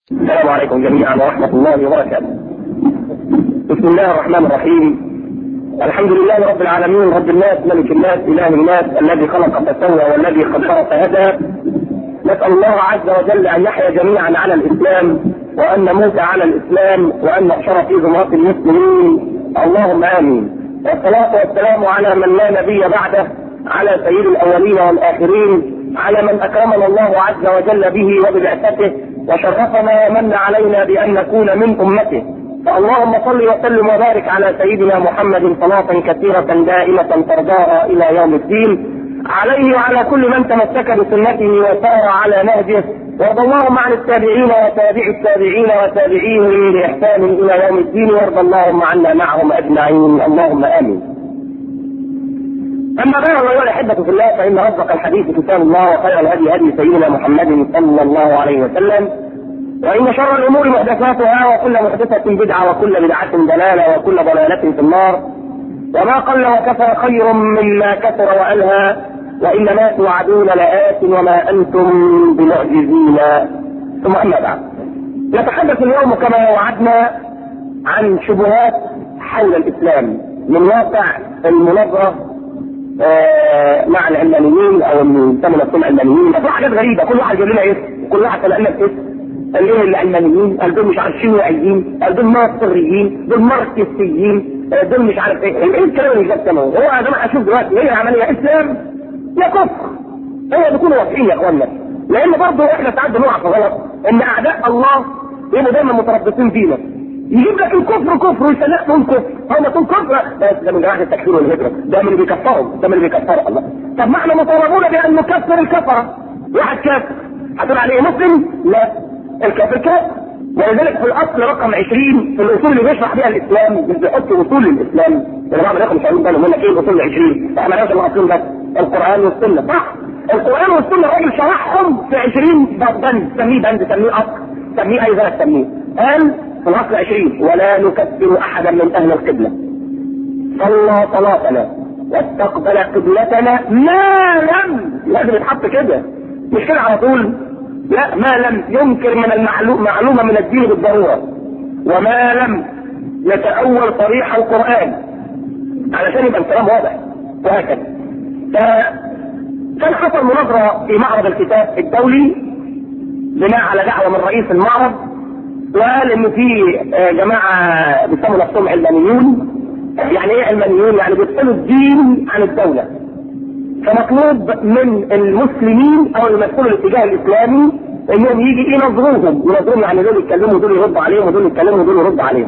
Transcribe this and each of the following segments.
السلام عليكم جميعا ورحمة الله وبركاته. بسم الله الرحمن الرحيم. الحمد لله رب العالمين رب الناس ملك الناس إله الناس الذي خلق فسوى والذي قدر فهدى. نسأل الله عز وجل أن يحيا جميعا على الإسلام وأن نموت على الإسلام وأن نحشر في زمرة المسلمين. اللهم آمين. والصلاة والسلام على من لا نبي بعده على سيد الأولين والآخرين على من أكرمنا الله عز وجل به وببعثته وشرفنا ومن علينا بأن نكون من أمته فاللهم صل وسلم وبارك على سيدنا محمد صلاة كثيرة دائمة ترضاها إلى يوم الدين عليه وعلى كل من تمسك بسنته وسار على نهجه وارض اللهم عن التابعين وتابع التابعين وتابعيهم بإحسان إلى يوم الدين وارض اللهم عنا معهم أجمعين اللهم آمين أما بعد أيها الأحبة في الله فإن أصدق الحديث كتاب الله وخير الهدي هدي سيدنا محمد صلى الله عليه وسلم وإن شر الأمور محدثاتها وكل محدثة بدعة وكل بدعة ضلالة وكل ضلالة في النار وما قل وكفى خير مما كثر وألهى وإنما توعدون لآت وما أنتم بمعجزين ثم أما بعد نتحدث اليوم كما وعدنا عن شبهات حول الإسلام من واقع المناظرة آه مع العلمانيين او يسموا نفسهم علمانيين في حاجات غريبه كل واحد يقول لنا اسم كل واحد طلع لنا اسم قال ايه العلمانيين قال دول مش عارف شنو عايزين قال دول ناصريين دول ماركسيين دول مش عارف ايه ايه الكلام اللي جاب سمعه هو يا جماعه شوف دلوقتي هي عمليه اسلام يا كفر هي بيكونوا واضحين يا اخوانا لان برضه احنا ساعات بنقع في غلط ان اعداء الله يبقوا دايما متربصين فينا يجيب لك الكفر كفر ويسلك تقول كفر هو تقول كفر بس ده من جماعه التكفير والهجره ده من اللي بيكفرهم ده من اللي بيكفروا الله طب ما احنا مطالبون بان نكفر الكفره واحد كافر هتقول عليه مسلم لا الكافر كافر ولذلك في الاصل رقم 20 في الاصول اللي بيشرح بيها الاسلام مش بيحط اصول الاسلام اللي بعض الاخوه مش عارفين بالهم لك ايه الاصول 20 احنا مالناش الاصول بس القران والسنه صح القران والسنه الراجل شرحهم في 20 بند سميه بند سميه اصل سميه اي بلد سميه قال في الاصل 20 ولا نكفر احدا من اهل القبله صلى صلاتنا واستقبل قبلتنا ما لم لازم يتحط كده مش كده على طول لا ما لم ينكر من المعلوم معلومه من الدين بالضروره وما لم يتأول صريح القرآن علشان يبقى الكلام واضح وهكذا كان حصل مناظرة في معرض الكتاب الدولي بناء على دعوة من رئيس المعرض وقال ان في جماعه بيسموا نفسهم علمانيون يعني ايه علمانيون؟ يعني بيفصلوا الدين عن الدوله. فمطلوب من المسلمين او يمثلوا الاتجاه الاسلامي انهم يجي ينظروهم، ينظروهم يعني دول يتكلموا ودول يردوا عليهم ودول يتكلموا ودول يردوا عليهم.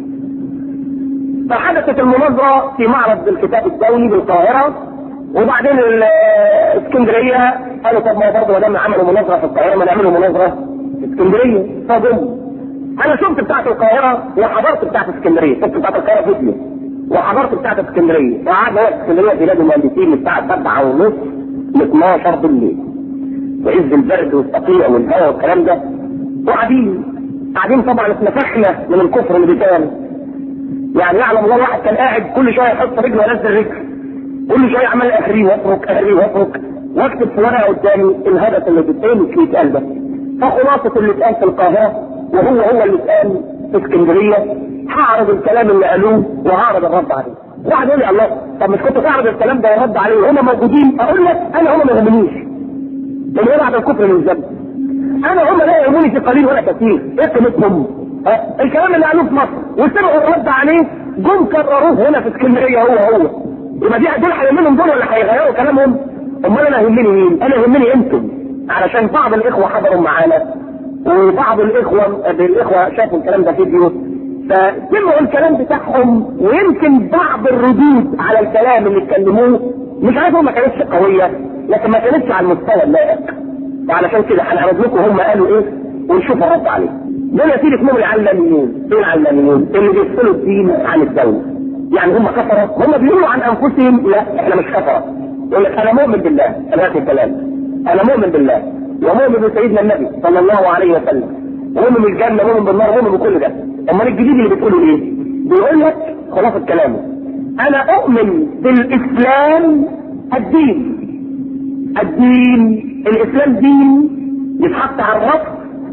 فحدثت المناظره في معرض الكتاب الدولي بالقاهره وبعدين الاسكندريه قالوا طب ما برضه ما دام عملوا مناظره في القاهره ما نعملوا مناظره في اسكندريه فضل انا شفت بتاعت القاهره وحضرت بتاعت اسكندريه شفت بتاعت القاهره فيديو وحضرت بتاعت اسكندريه وقعدنا هو اسكندريه بلاد المهندسين الساعه 7 ونص ل 12 بالليل وعز البرد والتقيع والهواء والكلام ده وقاعدين قاعدين طبعا اتنفخنا من الكفر اللي بيتقال يعني يعلم الله واحد كان قاعد كل شويه يحط رجله وينزل رجل كل شويه عمال اهري واترك اهري واترك واكتب في ورقه قدامي الهدف اللي بيتقال اللي اتقال ده فخلاصه اللي اتقال في القاهره وهو هو اللي اتقال في اسكندريه هعرض الكلام اللي قالوه وهعرض الرد عليه. واحد يقول لي الله طب مش كنت تعرض الكلام ده ورد عليه وهم موجودين اقول لك انا هم ما يهمنيش. لان انا بعد الكفر من الذنب. انا هم لا يهمني في قليل ولا كثير، ايه قيمتهم؟ الكلام اللي قالوه في مصر وسمعوا الرد عليه جم كرروه هنا في اسكندريه هو هو. يبقى دي دول هيهمنهم دول ولا هيغيروا كلامهم؟ امال انا يهمني مين؟ انا يهمني انتم. علشان بعض الاخوه حضروا معانا وبعض الاخوه الاخوه شافوا الكلام ده فيديو فسمعوا الكلام بتاعهم ويمكن بعض الردود على الكلام اللي اتكلموه مش عارف ما كانتش قويه لكن ما كانتش على المستوى اللائق وعلشان كده هنعرض لكم هم قالوا ايه ونشوف الرد عليه دول يا سيدي اسمهم العلمانيون ايه العلمانيون اللي بيفصلوا الدين عن الدوله يعني هم كفره هم بيقولوا عن انفسهم لا احنا مش كفره يقول لك انا مؤمن بالله انا الكلام انا مؤمن بالله ومؤمن بسيدنا النبي صلى الله عليه وسلم مؤمن بالجنه مؤمن بالنار مؤمن بكل ده امال الجديد اللي بتقوله ايه بيقول لك خلاصه كلامه انا اؤمن بالاسلام الدين الدين الاسلام دين يتحط على الرف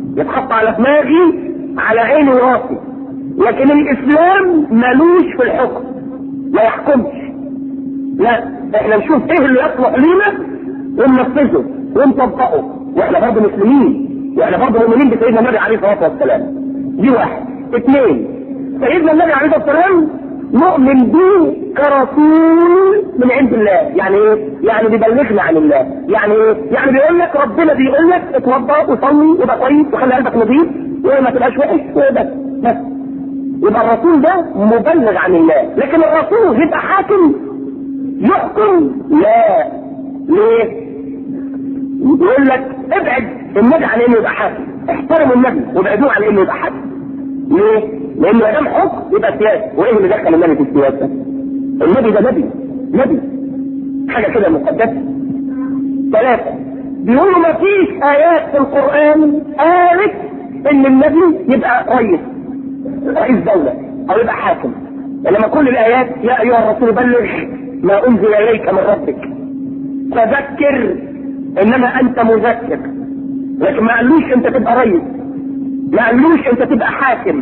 يتحط على دماغي على عيني وراسي لكن الاسلام ملوش في الحكم ما يحكمش لا احنا نشوف ايه اللي يصلح لينا وننفذه ونطبقه واحنا برضه مسلمين واحنا برضه مؤمنين بسيدنا النبي عليه الصلاه والسلام دي واحد اثنين سيدنا النبي عليه الصلاه والسلام نؤمن به كرسول من عند الله يعني ايه يعني بيبلغنا عن الله يعني ايه يعني بيقول لك ربنا بيقول لك اتوضا وصلي ويبقى كويس وخلي قلبك نظيف وما تبقاش وحش وبس بس يبقى الرسول ده مبلغ عن الله لكن الرسول يبقى حاكم يحكم لا ليه يقول لك ابعد النبي عن انه يبقى حاكم احترموا النبي وابعدوه عن انه يبقى حاكم ليه؟ لان ما دام حكم يبقى سياسه وايه اللي دخل النبي في السياسه؟ النبي ده نبي نبي حاجه كده مقدسه ثلاثه بيقولوا ما فيش ايات في القران قالت ان النبي يبقى رئيس رئيس دوله او يبقى حاكم انما كل الايات يا ايها الرسول بلغ ما انزل اليك من ربك فذكر انما انت مذكر لكن ما قالوش انت تبقى رئيس ما قالوش انت تبقى حاكم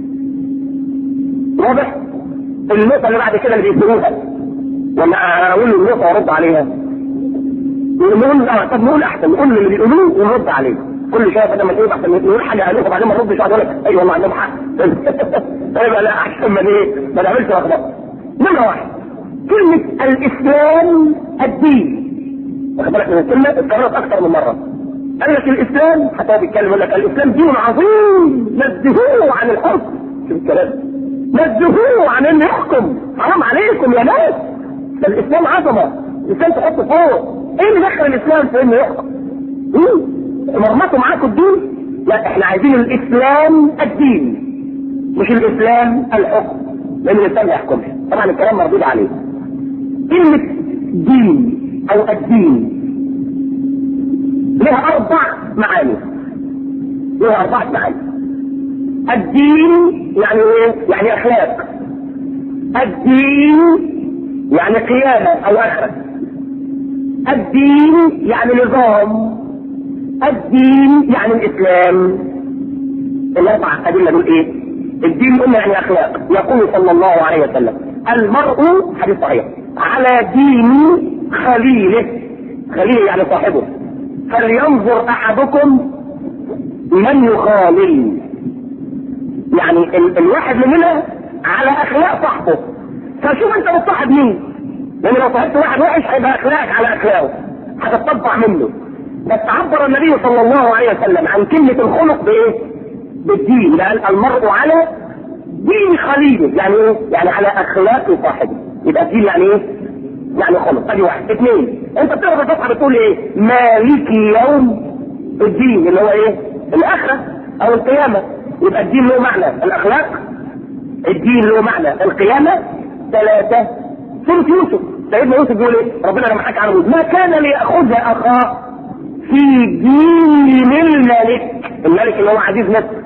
واضح النقطة اللي بعد كده اللي بيقولوها وانا اقول النقطة وارد عليها نقول اه طب نقول احسن نقول اللي بيقولوه ونرد عليه كل شويه بدل ما نقول احسن نقول حاجه قالوها وبعدين ما نردش واحد يقول لك ايوه والله عندهم حق يبقى لا احسن من ايه ما نعملش لخبطه نمره واحد كلمة الإسلام الدين واخد بالك من الكلمة اتكررت أكثر من مرة قال لك الاسلام حتى هو بيتكلم يقول لك الاسلام دين عظيم نزهوه عن الحكم شوف الكلام نزهوه عن انه يحكم حرام عليكم يا ناس ده الاسلام عظمه الاسلام تحطه فوق ايه اللي دخل الاسلام في انه يحكم؟ مرمطوا معاكم الدين؟ لا احنا عايزين الاسلام الدين مش الاسلام الحكم لان الاسلام ما يحكمش طبعا الكلام مردود عليه كلمه دين او الدين لها اربع معاني لها اربع معاني الدين يعني ايه يعني اخلاق الدين يعني قيامة او اخرة الدين يعني نظام الدين يعني الاسلام الاربع ادله دول ايه الدين قلنا يعني اخلاق يقول صلى الله عليه وسلم المرء حديث صحيح على دين خليله خليله يعني صاحبه فلينظر احدكم من يخالل يعني ال الواحد مننا على اخلاق صاحبه فشوف انت بتصاحب مين لان لو صاحبت واحد وحش هيبقى اخلاقك على اخلاقه هتتطبع منه بس عبر النبي صلى الله عليه وسلم عن كلمة الخلق بايه؟ بالدين قال المرء على دين خليله يعني ايه؟ يعني على اخلاق صاحبه يبقى الدين يعني ايه؟ يعني خلق ادي واحد اثنين انت بتقرا الصفحه بتقول ايه؟ مالك يوم الدين اللي هو ايه؟ الاخره او القيامه يبقى الدين له معنى الاخلاق الدين له معنى القيامه ثلاثه سوره يوسف سيدنا يوسف بيقول ايه؟ ربنا لما حكى عنه ما كان ليأخذ اخاه في دين الملك الملك اللي هو عزيز مصر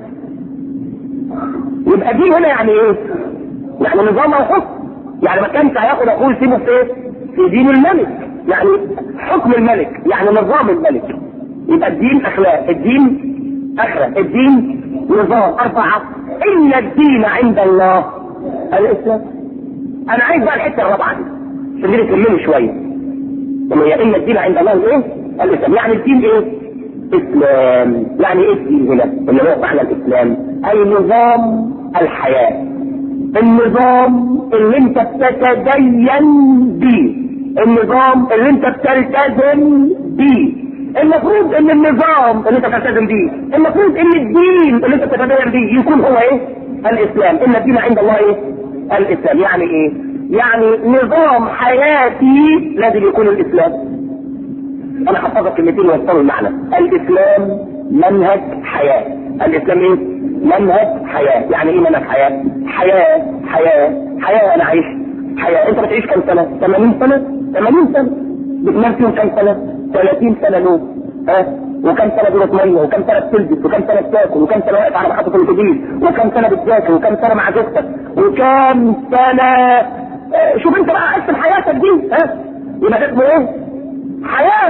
يبقى دين هنا يعني ايه؟ يعني نظام او حكم يعني ما كانش هياخد اخوه يسيبه في ايه؟ في دين الملك يعني حكم الملك يعني نظام الملك يبقى الدين اخلاق الدين اخره الدين نظام اربعه ان الدين عند الله الاسلام انا عايز بقى الحته الرابعه دي عشان دي تكملوا شويه لما هي ان الدين عند الله الايه؟ الاسلام يعني الدين ايه؟ اسلام يعني ايه الدين هنا؟ اللي هو معنى الاسلام اي نظام الحياه النظام اللي انت بتتدين بيه النظام اللي انت بتلتزم بيه المفروض ان النظام اللي انت بتلتزم بيه المفروض ان الدين اللي انت بتتدين بيه يكون هو ايه الاسلام ان الدين عند الله ايه الاسلام يعني ايه يعني نظام حياتي لازم يكون الاسلام انا حفظت كلمتين ويوصلوا المعنى الاسلام منهج حياه الاسلام ايه منهج حياه يعني ايه منهج حياه حياه حياه حياه انا عايش حياه انت بتعيش كم سنه 80 سنه 80 سنه بتنام فيهم كم سنه 30 سنه نوم ها وكم سنه دورة ميه وكم سنه بتلبس وكم سنه بتاكل وكم سنه واقف على محطه الاتوبيس وكم سنه بتذاكر وكم سنه مع زوجتك وكم سنه آه، شوف انت بقى قسم حياتك دي ها يبقى ده اسمه ايه؟ حياه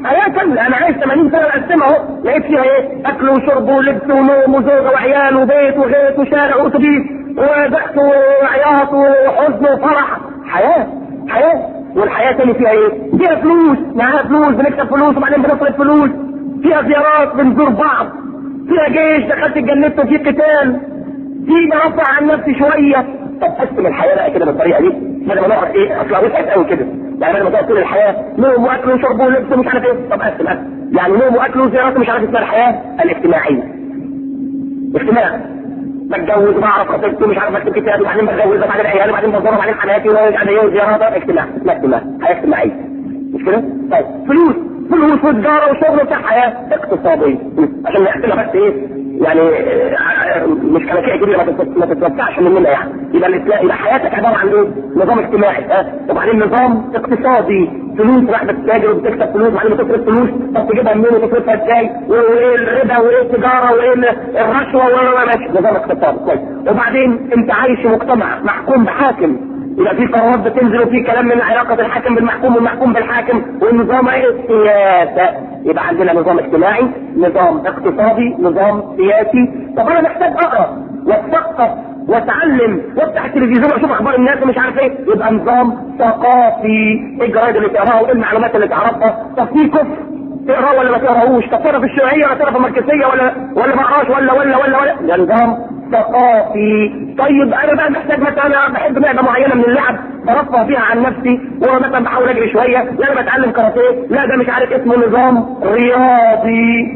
حياه كامله انا عايش 80 سنه اقسمها اهو لقيت فيها ايه؟ اكل وشرب ولبس ونوم وزوجه وعيال وبيت وغيط وشارع واتوبيس وضحك وعياط وحزن وفرح حياه حياه والحياه تاني فيها ايه؟ فيها فلوس معاها فلوس بنكسب فلوس وبعدين بنصرف فلوس فيها زيارات بنزور بعض فيها جيش دخلت اتجنبت وفي قتال في برفع عن نفسي شويه طب قسم الحياه بقى كده بالطريقه دي بدل ما نقعد ايه اصلا وسعت قوي كده يعني بدل ما تقعد طول الحياه نوم واكل وشرب ولبس ومش عارف ايه طب قسم قسم يعني نوم واكل وزيارات مش عارف اسمها الحياه الاجتماعيه اجتماع بتجوز بعرف خطيبتي مش عارف اكتب كتاب وبعدين بتجوز وبعدين عيالي وبعدين بزور وبعدين حماتي وبعدين زيارات اجتماع اسمها اجتماع حياه اجتماعيه مش كده؟ طيب فلوس فلوس وتجاره وشغل بتاع حياه اقتصاديه عشان نحسبها بس ايه يعني مش كلاكيع كبيره ما تتوسعش مننا يعني يبقى الاسلام يبقى حياتك عباره عن ايه؟ نظام اجتماعي ها وبعدين نظام اقتصادي فلوس راح بتتاجر وبتكسب فلوس وبعدين بتصرف فلوس طب تجيبها منين وتصرفها ازاي؟ وايه الربا وايه التجاره وايه الرشوه وايه ماشي نظام اقتصادي كويس وبعدين انت عايش في مجتمع محكوم بحاكم يبقى في قرارات بتنزل وفي كلام من علاقه الحاكم بالمحكوم والمحكوم بالحاكم والنظام ايه؟ سياسه يبقى عندنا نظام اجتماعي نظام اقتصادي نظام سياسي طب انا محتاج اقرا واتثقف واتعلم وافتح التلفزيون واشوف اخبار الناس ومش عارف ايه يبقى نظام ثقافي ايه الجرايد اللي تقراها وايه المعلومات اللي تعرفها طب في كفر تقراه ولا ما تقراهوش طب تقرا في الشيوعيه ولا تقرا في الماركسيه ولا ولا ما اقراش ولا ولا ولا ولا ده نظام ثقافي طيب انا بقى محتاج مثلا انا بحب لعبه معينه من اللعب برفه فيها عن نفسي ومثلا بحاول اجري شويه لا انا بتعلم كاراتيه لا ده مش عارف اسمه نظام رياضي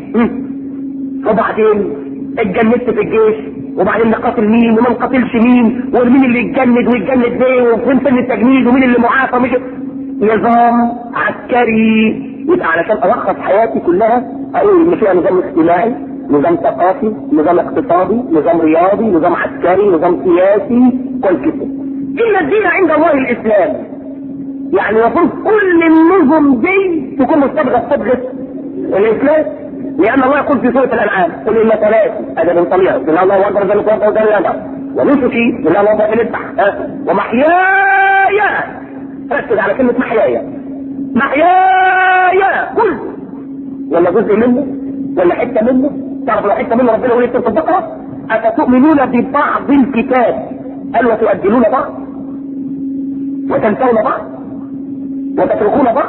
وبعدين اتجندت في الجيش وبعدين نقاتل مين وما نقاتلش مين ومين اللي يتجند ويتجند ليه وفين سن التجنيد ومين اللي معافى مش نظام عسكري يبقى علشان الخص حياتي كلها اقول ان فيها نظام اجتماعي نظام ثقافي نظام اقتصادي نظام رياضي نظام عسكري نظام سياسي كل كده ان الدين عند الله الاسلام يعني المفروض كل النظم دي تكون مستبغة صبغة الاسلام لان الله يقول في سوره الانعام قل ان صلاتي ادب طليع ان الله اكبر ذلك وانت وذلك الامر ونسكي ان الله اكبر الاذبح ومحياي ركز على كلمه محياي محياي كل ولا جزء منه ولا حته منه تعرف لو حته منه ربنا يقول ايه في البقره افتؤمنون ببعض الكتاب قال وتؤدلون بعض وتنسون بعض وتتركون بعض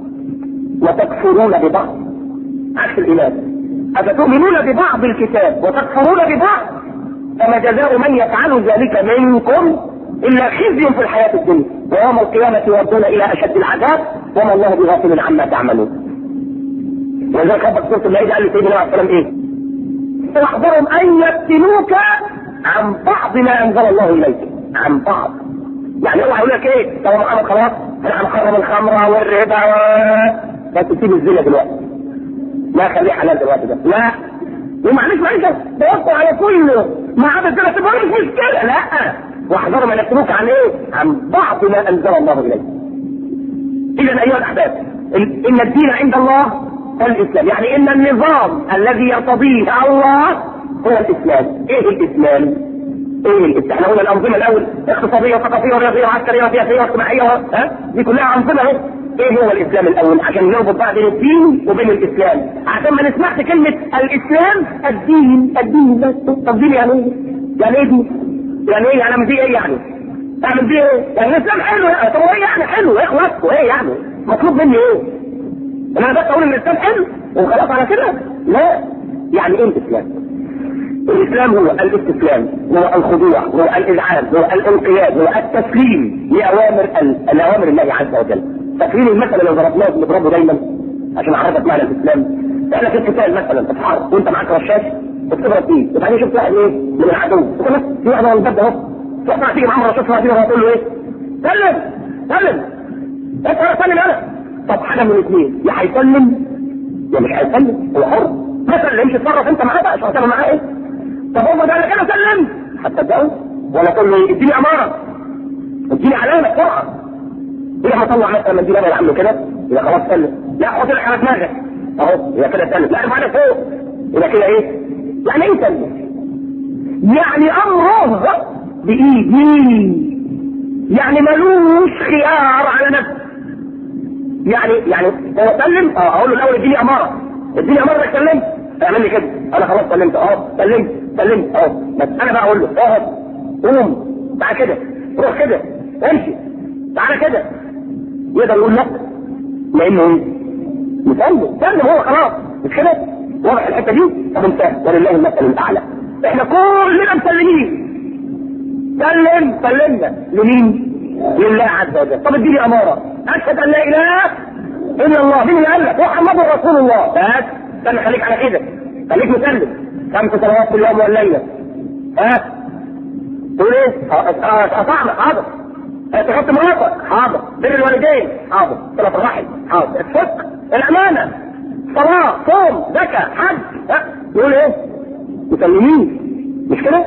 وتكفرون ببعض عكس الايمان افتؤمنون ببعض الكتاب وتكفرون ببعض فما جزاء من يفعل ذلك منكم الا خزي في الحياه الدنيا ويوم القيامه يردون الى اشد العذاب وما الله بغافل عما تعملون ولذلك ربك سوره المائده قال لسيدنا عليه السلام ايه؟ تحضرهم ان يفتنوك عن بعض ما انزل الله اليك عن بعض يعني هو هيقول لك ايه؟ طب محمد خلاص انا هنحرم الخمره والربا و... لا تسيب الزنا دلوقتي لا خليه حلال دلوقتي ده لا ومعلش معلش توقع على كله ما عدا الزنا تبقى مش مشكله لا واحذروا من يفتنوك عن ايه؟ عن بعض ما انزل الله اليك اذا ايها الاحباب ان الدين عند الله الاسلام يعني ان النظام الذي يرتضيه الله هو الاسلام ايه الاسلام ايه الاسلام احنا قلنا الانظمه الاول اقتصاديه وثقافيه ورياضيه وعسكريه وسياسيه واجتماعيه ها دي كلها انظمه اهي ايه هو الاسلام الاول عشان نربط بقى بين الدين وبين الاسلام عشان ما نسمعش كلمه الاسلام الدين الدين بس طب الدين يعني ايه؟ يعني ايه دي؟ يعني ايه يعني دي ايه يعني؟ اعمل دي ايه؟ يعني الاسلام حلو طب هو ايه يعني حلو اخلص وايه يعني؟ مطلوب مني ايه؟ انا بس اقول ان الاسلام حلو وخلاص على كده لا يعني ايه الاسلام الاسلام هو الاستسلام هو الخضوع هو الاذعان هو الانقياد هو التسليم لاوامر لاوامر الله عز وجل تكريم المثل اللي ضربناه بنضربه دايما عشان اعرفك معنى الاسلام احنا في القتال مثلا في حرب وانت معاك رشاش بتضرب فيه وبعدين شفت واحد ايه من العدو في واحد على الباب اهو تروح تيجي معاه رشاش واحد تقول له ايه سلم سلم انت سلم انا طب حاجه من الاثنين يا هيسلم يا مش هيسلم هو حر ما سلمش اتصرف انت معاه بقى شو معاه ايه طب هو ده انا كده سلم هتصدقه ولا تقول له اديني اماره اديني علامه بسرعه ايه هطلع مثلا منديل انا عامله كده يبقى خلاص سلم لا حط لك على دماغك اهو يبقى كده سلم لا ارفع فوق يبقى كده ايه يعني ايه سلم يعني امره بايدي يعني ملوش خيار على نفسه يعني يعني هو سلم اه اقول له الاول اديني اماره اديني اماره انك سلمت اعمل لي كده انا خلاص سلمت اه سلمت سلمت اه بس انا بقى اقول له اقعد قوم تعالى كده روح كده امشي تعالى كده يقدر يقول لا لانه ايه؟ مسلم سلم هو خلاص مش كده؟ واضح الحته دي طب انتهى ولله المثل الاعلى احنا كلنا مسلمين سلم سلمنا لمين؟ لله عز وجل طب اديني اماره اشهد ان لا اله الا الله مين اللي قال لك؟ محمد رسول الله بس استنى خليك على كده خليك مسلم خمس صلوات في اليوم والليله ها تقول ايه؟ اطعنا حاضر تحط مراتك حاضر بر الوالدين حاضر صلاه الرحم حاضر الصدق الامانه صلاه صوم زكاه حج ها يقول ايه؟ مسلمين مش كده؟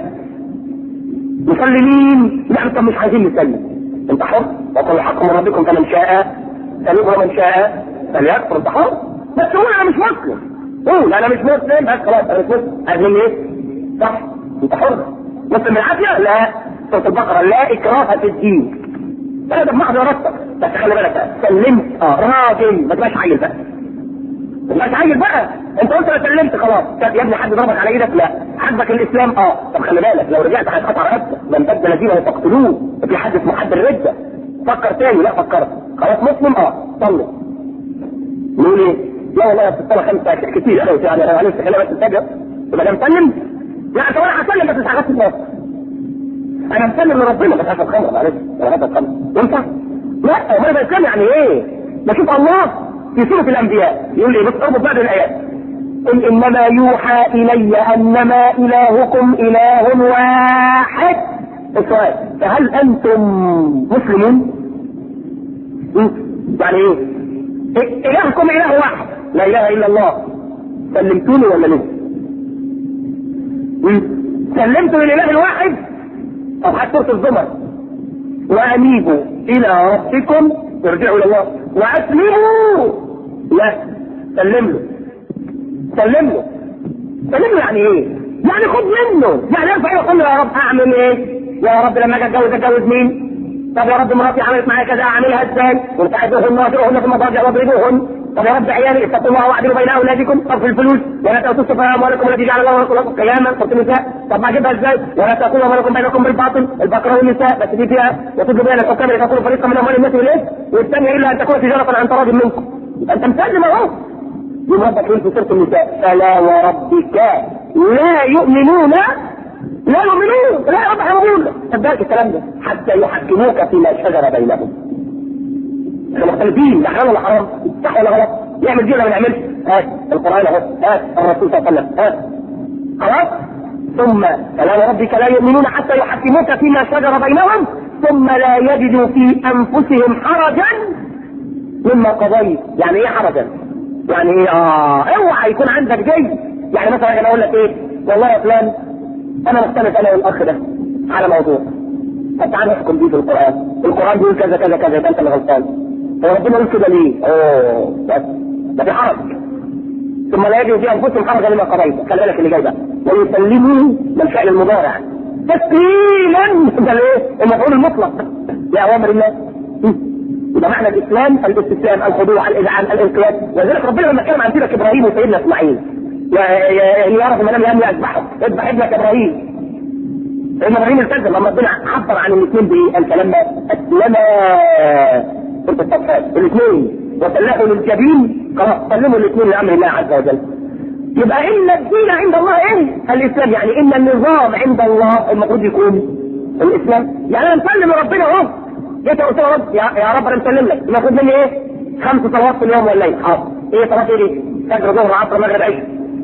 مسلمين لا انت مش عايزين نسلم انت حر وقل حق من ربكم فمن شاء فليؤمن ومن شاء فليكفر انت حر بس قول انا مش مسلم قول انا مش مسلم بس خلاص انا مش مسلم عايزين ايه؟ صح انت حر مسلم بالعافيه لا سوره البقره لا اكراه في الدين لا ده بمحض ارادتك بس خلي بالك بقى سلمت اه راجل ما تبقاش عيل بقى ما تبقاش عيل بقى انت قلت انا سلمت خلاص طب يا ابني حد ضربك على ايدك لا حدك الاسلام اه طب خلي بالك لو رجعت هيتقطع رقبتك من بدل دينه يقتلوه في حد اسمه حد الرده فكر تاني لا فكرت خلاص مسلم اه صلي نقول ايه؟ لا والله في الصلاه خمسه كتير قوي يعني انا معلش خلينا بس الفجر يبقى انا مسلم لا طب انا هسلم بس مش هغسل نفسي انا مسلم لربنا بس هشرب خمر معلش انا هشرب خمر ينفع؟ لا امال يبقى اسلام يعني ايه؟ بشوف الله في سوره الانبياء يقول لي بص اربط بعد الايات قل انما يوحى الي انما الهكم اله واحد السؤال فهل انتم مسلمون؟ يعني ايه؟ الهكم اله واحد لا اله الا الله سلمتوني ولا لسه؟ سلمتوا للاله الواحد او حتى سوره الزمر وانيبوا الى ربكم ارجعوا الى الله واسلموا لا سلم له سلم له سلم له يعني ايه؟ يعني خد منه يعني ارفع ايدك قول له يا رب اعمل ايه؟ يا رب لما اجي اتجوز اتجوز مين؟ طب يا رب مراتي عملت معايا كذا اعملها ازاي؟ وساعدوهن واهجروهن في المضاجع واضربوهن طب يا رب عيالي اتقوا الله واعدلوا بين اولادكم طب في الفلوس ولا تاتوا السفهاء اموالكم التي جعل الله لكم قياما قلت النساء طب ما اجيبها ازاي؟ ولا تاكلوا اموالكم بينكم بالباطل البقره والنساء بس دي فيها وتدوا بين الحكام لتاكلوا فريقا من اموال الناس بالاثم والثانيه الا ان تكون تجاره عن تراض منكم يبقى انت مسلم اهو يوم ربك يقول في سوره النساء فلا وربك لا يؤمنون لا يؤمنون لا يا رب هيقول صدقت الكلام ده حتى يحكموك فيما شجر بينهم احنا مختلفين ده حرام ولا حرام صح ولا غلط يعمل دي ولا ما يعملش هات القران اهو هات الرسول صلى الله عليه وسلم هات خلاص ثم فلا وربك لا يؤمنون حتى يحكموك فيما شجر بينهم ثم لا يجدوا في انفسهم حرجا مما قضيت يعني ايه حرجا يعني ايه اه اوعى يكون عندك جي يعني مثلا انا اقول لك ايه والله يا فلان انا مختلف انا والاخ ده على موضوع طب تعالى نحكم بيه في القران القران بيقول كذا كذا كذا يبقى انت اللي غلطان هو ربنا يقول كده ليه؟ اوه بس ده في حرج ثم لا يجد في انفسهم حرجا لما قضيت خلي بالك اللي جاي بقى ويسلموا بالفعل المضارع تسليما ده الايه؟ المفعول المطلق لاوامر الله يبقى معنى الاسلام الاستسلام الخضوع الاذعان الانقياد ولذلك ربنا لما اتكلم عن سيره ابراهيم وسيدنا اسماعيل يعرف منام يا ابني اذبحه اذبح ابنك ابراهيم سيدنا ابراهيم التزم لما ربنا عبر عن الاثنين بايه؟ قال فلما اسلم سوره الصفات الاثنين وسلموا للجبين خلاص سلموا الاثنين لامر الله عز وجل يبقى ان الدين عند الله ايه؟ الاسلام يعني ان النظام عند الله المفروض يكون الاسلام يعني انا مسلم لربنا اهو جيت قلت له رب يا, يا رب انا مسلم لك المفروض مني ايه؟ خمس صلوات في اليوم والليل حاضر ايه صلاه ايه دي؟ فجر ظهر عصر مغرب عشاء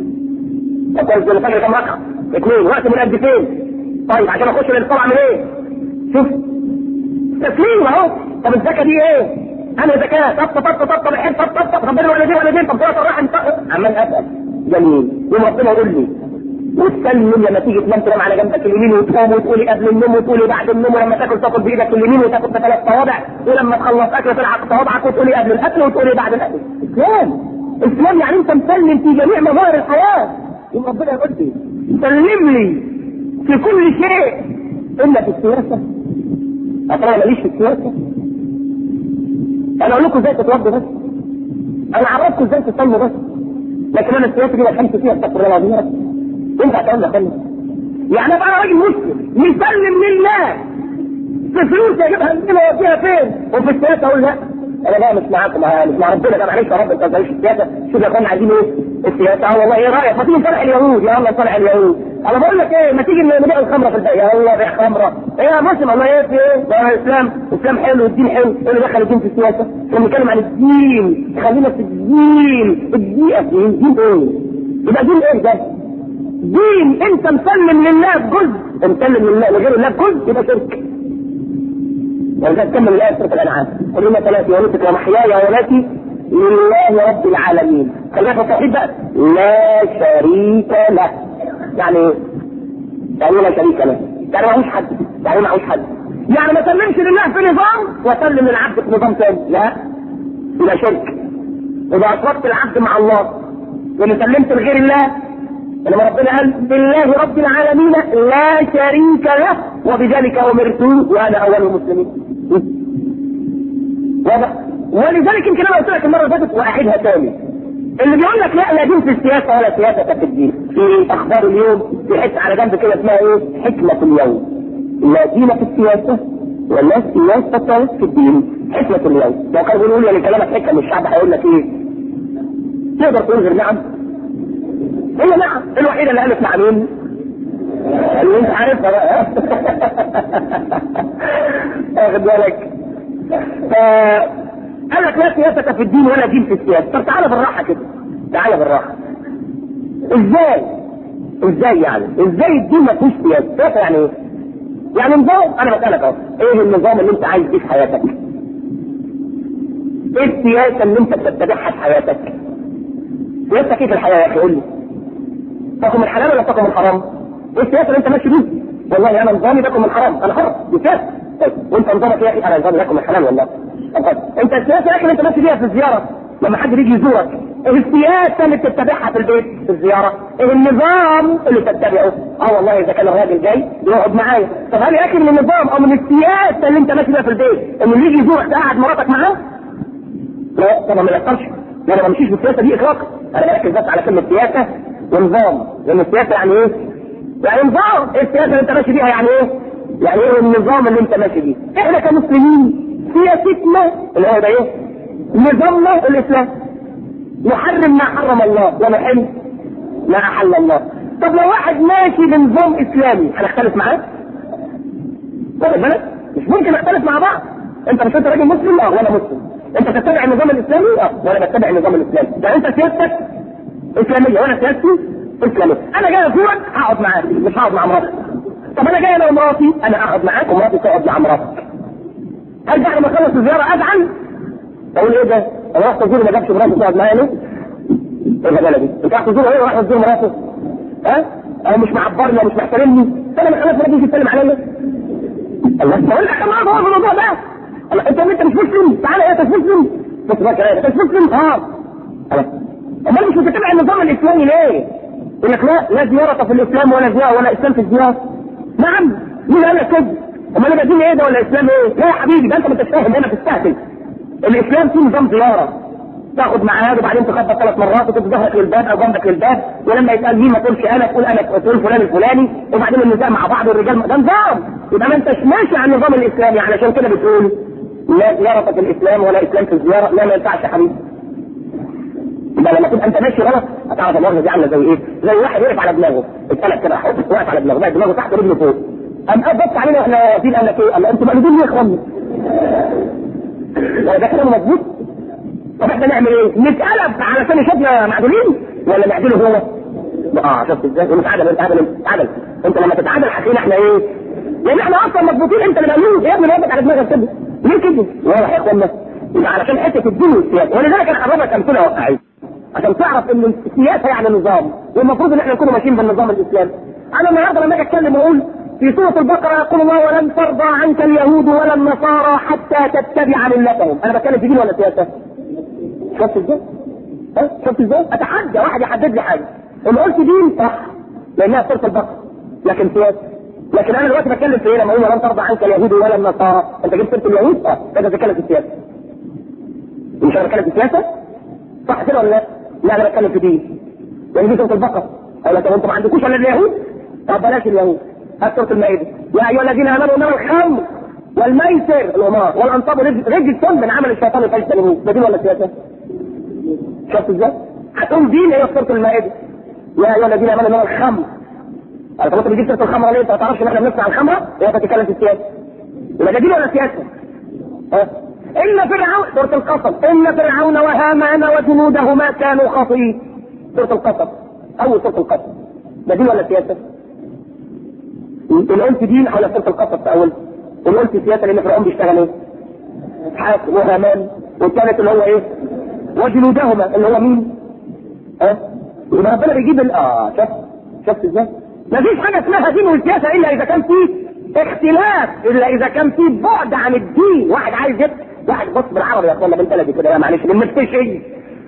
طب كويس الفجر كم ركعه؟ اثنين وقت من قد فين؟ طيب عشان اخش للصلاه اعمل ايه؟ شوف تسليم اهو طب الزكاه دي ايه؟ انا زكاه طب طب طب طب الحين طب طب طب ربنا ولا دي ولا دي طب صلاه الرحم عمال اسال جميل يوم ربنا يقول لي وتسلم لما تيجي تنام تنام على جنبك اليمين وتقوم وتقولي قبل النوم وتقولي بعد النوم ولما تاكل تاكل بايدك اليمين وتاكل بثلاث صوابع ولما تخلص اكل تلعب صوابعك وتقولي قبل الاكل وتقولي بعد الاكل اسلام اسلام يعني انت مسلم في جميع مظاهر الحياه يوم ربنا يقول لي سلم لي في كل شيء الا في السياسه اصلا ماليش في السياسه انا اقول لكم ازاي تتوضوا بس انا عرفتكم ازاي تصلوا بس لكن انا السياسه دي ما فهمت فيها استغفر الله العظيم يا رب انت هتقول لك يعني ابقى انا راجل مسلم مسلم لله في فلوس اجيبها منين واوديها فين وفي السياسه اقول لا انا بقى مش معاكم مش مع ربنا ده معلش يا رب انت ما السياسه شوف يا اخوانا عايزين ايه السياسه اه والله ايه رايك ما تيجي نصالح اليهود يا الله صالح اليهود انا بقول لك ايه ما تيجي نبيع الخمره في البيع يا الله بيع خمره ايه يا مسلم الله ايه في ايه ده الاسلام الاسلام حلو والدين حلو ايه اللي دخل الدين في السياسه احنا بنتكلم عن الدين خلينا في الدين الدين الدين دين ايه يبقى دين ايه ده دين انت مسلم لله بجزء مسلم لله لغير الله بجزء يبقى شرك ولذلك كمل الآية سورة الأنعام قل إن صلاتي ونسك ومحياي ومماتي لله رب العالمين خلينا في التوحيد بقى لا شريك له يعني يعني لا شريك له يعني معهوش حد يعني معهوش حد يعني ما سلمش لله في نظام وسلم للعبد في نظام ثاني لا يبقى شرك إذا أشركت العبد مع الله وإن سلمت لغير الله انما ربنا قال لله رب العالمين لا شريك له وبذلك امرت وانا اول المسلمين ولذلك يمكن انا قلت لك المره اللي فاتت واعيدها تاني اللي بيقول لك لا لا دين في السياسه ولا سياسه في الدين في اخبار اليوم في حته على جنب كده اسمها ايه؟ حكمه اليوم لا دين في السياسه ولا سياسه في الدين حكمه اليوم لو كانوا بيقولوا لي كلامك حكمه الشعب هيقول لك ايه؟ تقدر تقول غير نعم هي نعم الوحيده اللي قالت مع مين؟ اللي انت عارفها بقى واخد بالك فقال لك لا سياسة في الدين ولا دين في السياسة طب تعالى بالراحة كده تعالى بالراحة ازاي ازاي يعني ازاي الدين ما فيهوش سياسة سياسة يعني ايه يعني نظام انا بسألك اهو ايه النظام اللي انت عايز فيه في حياتك ايه السياسة اللي انت بتتبعها في حياتك سياستك ايه في الحياة يا اخي قول لي تاكل من حلال ولا تاكل من حرام؟ ايه السياسه اللي انت ماشي بيها؟ والله انا نظامي باكل من حرام انا حر دي سياسه طيب وانت نظامك يا اخي انا نظامي باكل من حلال والله طيب انت السياسه يا اخي اللي انت ماشي بيها في الزياره لما حد يجي يزورك ايه السياسه اللي بتتبعها في البيت في الزياره؟ ايه النظام اللي تتبعه؟ اه والله اذا كان الراجل جاي يقعد معايا طب هل يا اخي من النظام او من السياسه اللي انت ماشي بيها في البيت انه يجي يزورك تقعد مراتك معاه؟ لا طبعا ما يحصلش لا انا ما بمشيش بالسياسه دي اطلاقا انا بركز بس على كلمه سياسه ونظام لان السياسه يعني ايه؟ يعني نظام ايه السياسه اللي انت ماشي بيها يعني ايه؟ يعني ايه النظام اللي انت ماشي بيه؟ احنا كمسلمين سياستنا اللي هو ده ايه؟ نظامنا الاسلام نحرم ما حرم الله ونحل ما احل الله طب لو واحد ماشي بنظام اسلامي هنختلف معاه؟ واخد بالك؟ مش ممكن نختلف مع بعض انت مش انت راجل مسلم اه وانا مسلم انت تتبع النظام الاسلامي اه وانا بتبع النظام الاسلامي يعني انت سياستك اسلاميه وانا سياستي اسلاميه انا جاي ازورك هقعد معاك مش هقعد مع مراتك طب انا جاي انا ومراتي انا اقعد معاك ومراتي تقعد مع مراتك هل بعد ما اخلص الزياره ازعل؟ اقول ايه ده؟ انا رحت ازور ما جابش مراته تقعد معايا ليه؟ ايه الهباله دي؟ انت راح تزور ايه وراح تزور مراته؟ ها؟ او مش معبرني او مش محترمني انا ما خلاص ما تيجي تسلم عليا الله بقول لك انا هو في الموضوع ده الله انت انت مش مسلم تعالى ايه انت مش مسلم بص بقى كلام انت مش مسلم اه امال مش متتبع النظام الاسلامي ليه؟ يقول لك لا لا زيارة في الاسلام ولا زيارة ولا اسلام في الزيارة نعم مين قال لك كده؟ امال يبقى دين ايه ده ولا اسلام ايه؟ لا يا حبيبي ده انت ما تتفاهم هنا تستهتر الاسلام فيه نظام زيارة تاخد معاه وبعدين تخبط ثلاث مرات وتدي ظهرك للباب او جنبك للباب ولما يسال مين ما تقولش انا تقول انا تقول فلان الفلاني وبعدين النساء مع بعض والرجال ده نظام يبقى ما انتش ماشي على النظام الاسلامي علشان كده بتقول لا زيارة في الاسلام ولا اسلام في الزيارة لا ما ينفعش يا حبيبي يبقى لما تبقى انت ماشي غلط هتعرف المؤاخذه دي عامله زي ايه؟ زي واحد وقف على دماغه اتقلب كده حط واقف على دماغه بقى دماغه تحت رجله فوق قام بص علينا واحنا واقفين قال لك ايه؟ قال له انتوا مقلوبين ليه يا اخوانا؟ ده كلام مظبوط طب احنا نعمل ايه؟ نتقلب علشان يشوفنا معدولين ولا نعدله هو؟ اه شفت ازاي؟ ونتعادل انت عادل انت عادل انت لما تتعادل هتلاقينا احنا ايه؟ لان احنا اصلا مظبوطين انت اللي مقلوب يا ابني وقفت على دماغك كده ليه كده؟ واضح يا اخوانا يبقى علشان حته الدين والسياسه ولذلك انا هضرب لك امثله واقعيه عشان تعرف ان السياسه يعني نظام والمفروض ان احنا نكون ماشيين بالنظام الاسلامي انا النهارده لما اجي اتكلم واقول في سوره البقره يقول الله ولن ترضى عنك اليهود ولا النصارى حتى تتبع ملتهم انا بتكلم في دين ولا سياسه؟ شفت ازاي؟ ها شفت ازاي؟ اتحدى واحد يحدد لي حاجه ان قلت دين صح لانها سوره البقره لكن سياسه لكن انا دلوقتي بتكلم في ايه لما اقول ولن ترضى عنك اليهود ولا النصارى انت جبت سيره اليهود اه انت بتتكلم في السياسه مش انا بتكلم في السياسه صح كده ولا لا؟ لا انا بتكلم في دين يعني دي سوره البقره اقول لك انتم ما عندكوش الا اليهود طب بلاش اليهود هات سوره المائده يا ايها الذين امنوا انما الخمر والميسر الامار والانصاب رجل من عمل الشيطان فاجتنبوه ده دين ولا سياسه؟ شفت ازاي؟ هتقول دين هي سوره المائده يا ايها الذين امنوا انما الخمر انا طب انت بتجيب سيره الخمره ليه؟ انت ما تعرفش ان احنا بنصنع الخمره؟ هي بتتكلم في السياسه يبقى ده دين ولا سياسه؟ ها؟ ان فرعون سوره القصص ان فرعون وهامان وجنودهما كانوا خاطئين سوره القصص اول سوره القصص ده دين ولا سياسه؟ ان قلت دين على سوره القصص في اول ان قلت سياسه لان فرعون بيشتغل ايه؟ حاكم وهامان والثالث اللي هو ايه؟ وجنودهما اللي هو مين؟ ها؟ يبقى ربنا بيجيب ال اه شفت شفت ازاي؟ مفيش حاجه اسمها دين والسياسه الا اذا كان في اختلاف الا اذا كان في بعد عن الدين واحد عايز يبقى واحد بص بالعربي يا اخوانا بالبلدي كده يا معلش من مفتشي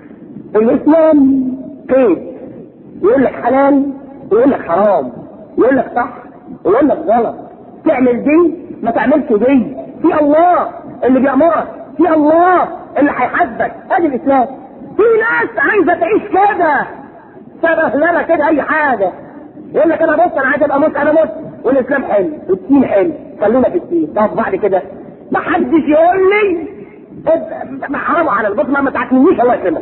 الاسلام قيد يقول لك حلال ويقول لك حرام يقول لك صح ويقول لك غلط تعمل دي ما تعملش دي في الله اللي بيامرك في الله اللي هيحاسبك ادي الاسلام في ناس عايزه تعيش كده سبهلله كده اي حاجه يقول لك انا بص انا عايز ابقى مسلم انا مسلم والاسلام حلو والدين حلو خلونا في الدين طب بعد كده ما حدش يقول لي ما حرام على البص ما تعتمنيش الله يكرمك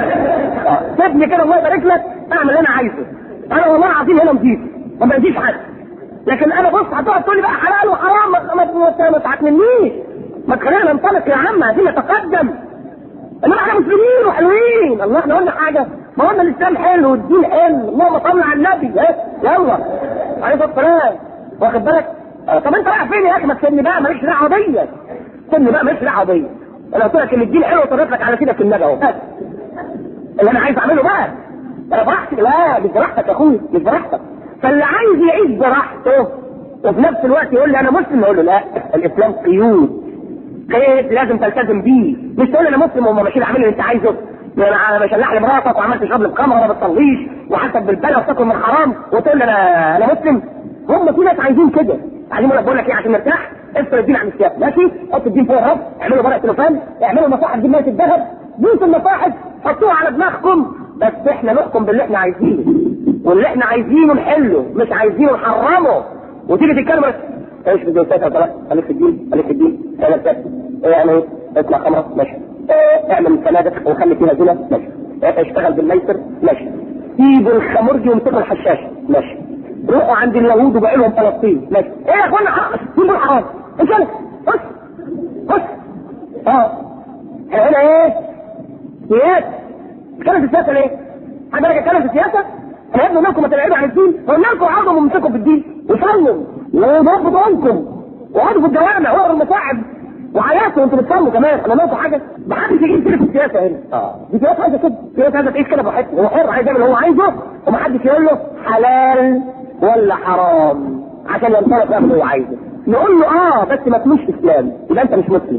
سيبني كده الله يبارك لك اعمل اللي انا عايزه انا والله العظيم هنا نضيف ما باذيش حد لكن انا بص هتقعد تقول لي بقى حلال وحرام ما, ما, ما تعتمنيش ما تخلينا ننطلق يا عم عايزين نتقدم انما احنا مسلمين وحلوين الله احنا قلنا حاجه ما قلنا الاسلام حلو والدين حلو اللهم صل على النبي ها يلا عليه الصلاه والسلام واخد بالك آه طب انت رايح فين يا اخي ما تسيبني بقى ماليش دعوه بيا سيبني بقى ماليش دعوه بيا انا قلت لك ان الدين حلو وطريت لك على كده في النبي اهو بس اللي انا عايز اعمله بقى انا براحتي لا مش براحتك يا اخويا مش براحتك فاللي عايز يعيش براحته وفي نفس الوقت يقول لي انا مسلم اقول له لا الاسلام قيود قيد لازم تلتزم بيه مش تقول لي انا مسلم وما ماشي اعمل اللي انت عايزه انا بشلح لي مراتك وعملت تشرب لي الخمر وما بتصليش وحتى بالبلا وتاكل من حرام وتقول لي انا انا مسلم هم في ناس عايزين كده عايزين بقول لك ايه عشان نرتاح افصل الدين عن السياسه ماشي حط الدين فوق الرف اعملوا ورق تليفون اعملوا مصاحف دي ميه الذهب بوسوا المصاحف حطوها على دماغكم بس احنا نحكم باللي احنا عايزينه واللي احنا عايزينه نحله مش عايزينه نحرمه وتيجي تتكلم ايش في الجلسات خلاص خليك في الدين خليك في الدين ثلاث ايه يعني ايه اطلع خمره ماشي ايه اعمل فنادق وخلي فيها زنا ماشي ايه اشتغل بالميسر ماشي سيبوا الخمرجي وامسكوا الحشاشه ماشي روحوا عند اليهود وبقوا لهم فلسطين ماشي ايه يا اخوانا سيبوا الحرام ان شاء الله بص بص اه احنا هنا ايه سياسه اتكلم في السياسه ليه؟ حد راجع يتكلم في السياسه؟ انا قلنا لكم ما تبعدوا عن الدين قلنا لكم عاوزوا ممسكوا بالدين وصلوا وضبطوا عنكم وقعدوا في الجوامع وقروا المصاعب وعياتوا وانتوا بتصلوا كمان انا لكم حاجه ما حدش يجيب كده في السياسه هنا اه دي سياسه عايزه كده سياسه عايزه تعيش كده براحته هو حر عايز يعمل اللي هو عايزه ومحدش يقول له حلال ولا حرام عشان ينطلق يعمل اللي هو عايزه نقول له اه بس ما تكونش اسلام يبقى انت مش مسلم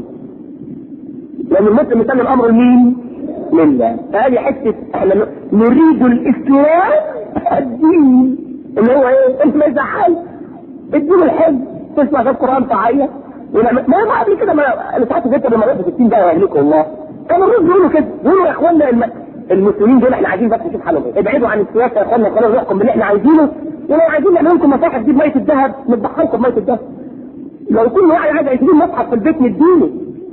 لان المسلم يسلم الامر لمين؟ لله فهذه حته احنا نريد الاسلام الدين اللي هو ايه؟ انت ما يزعلش الدين الحلو تسمع في القران تعيط ما هو قبل كده ما انا ساعات فكر لما في 60 دقيقه يهلكوا الله كانوا الرسل بيقولوا كده بيقولوا يا اخوانا الم... المسلمين دول احنا عايزين بس نشوف حالهم ايه ابعدوا عن السياسه يا اخوانا خلينا نحكم باللي احنا عايزينه ولو عايزين نعمل لكم مصاحف دي بميه الذهب نذبحها بميه الذهب لو كل واحد عايز 20 مصحف في البيت نديله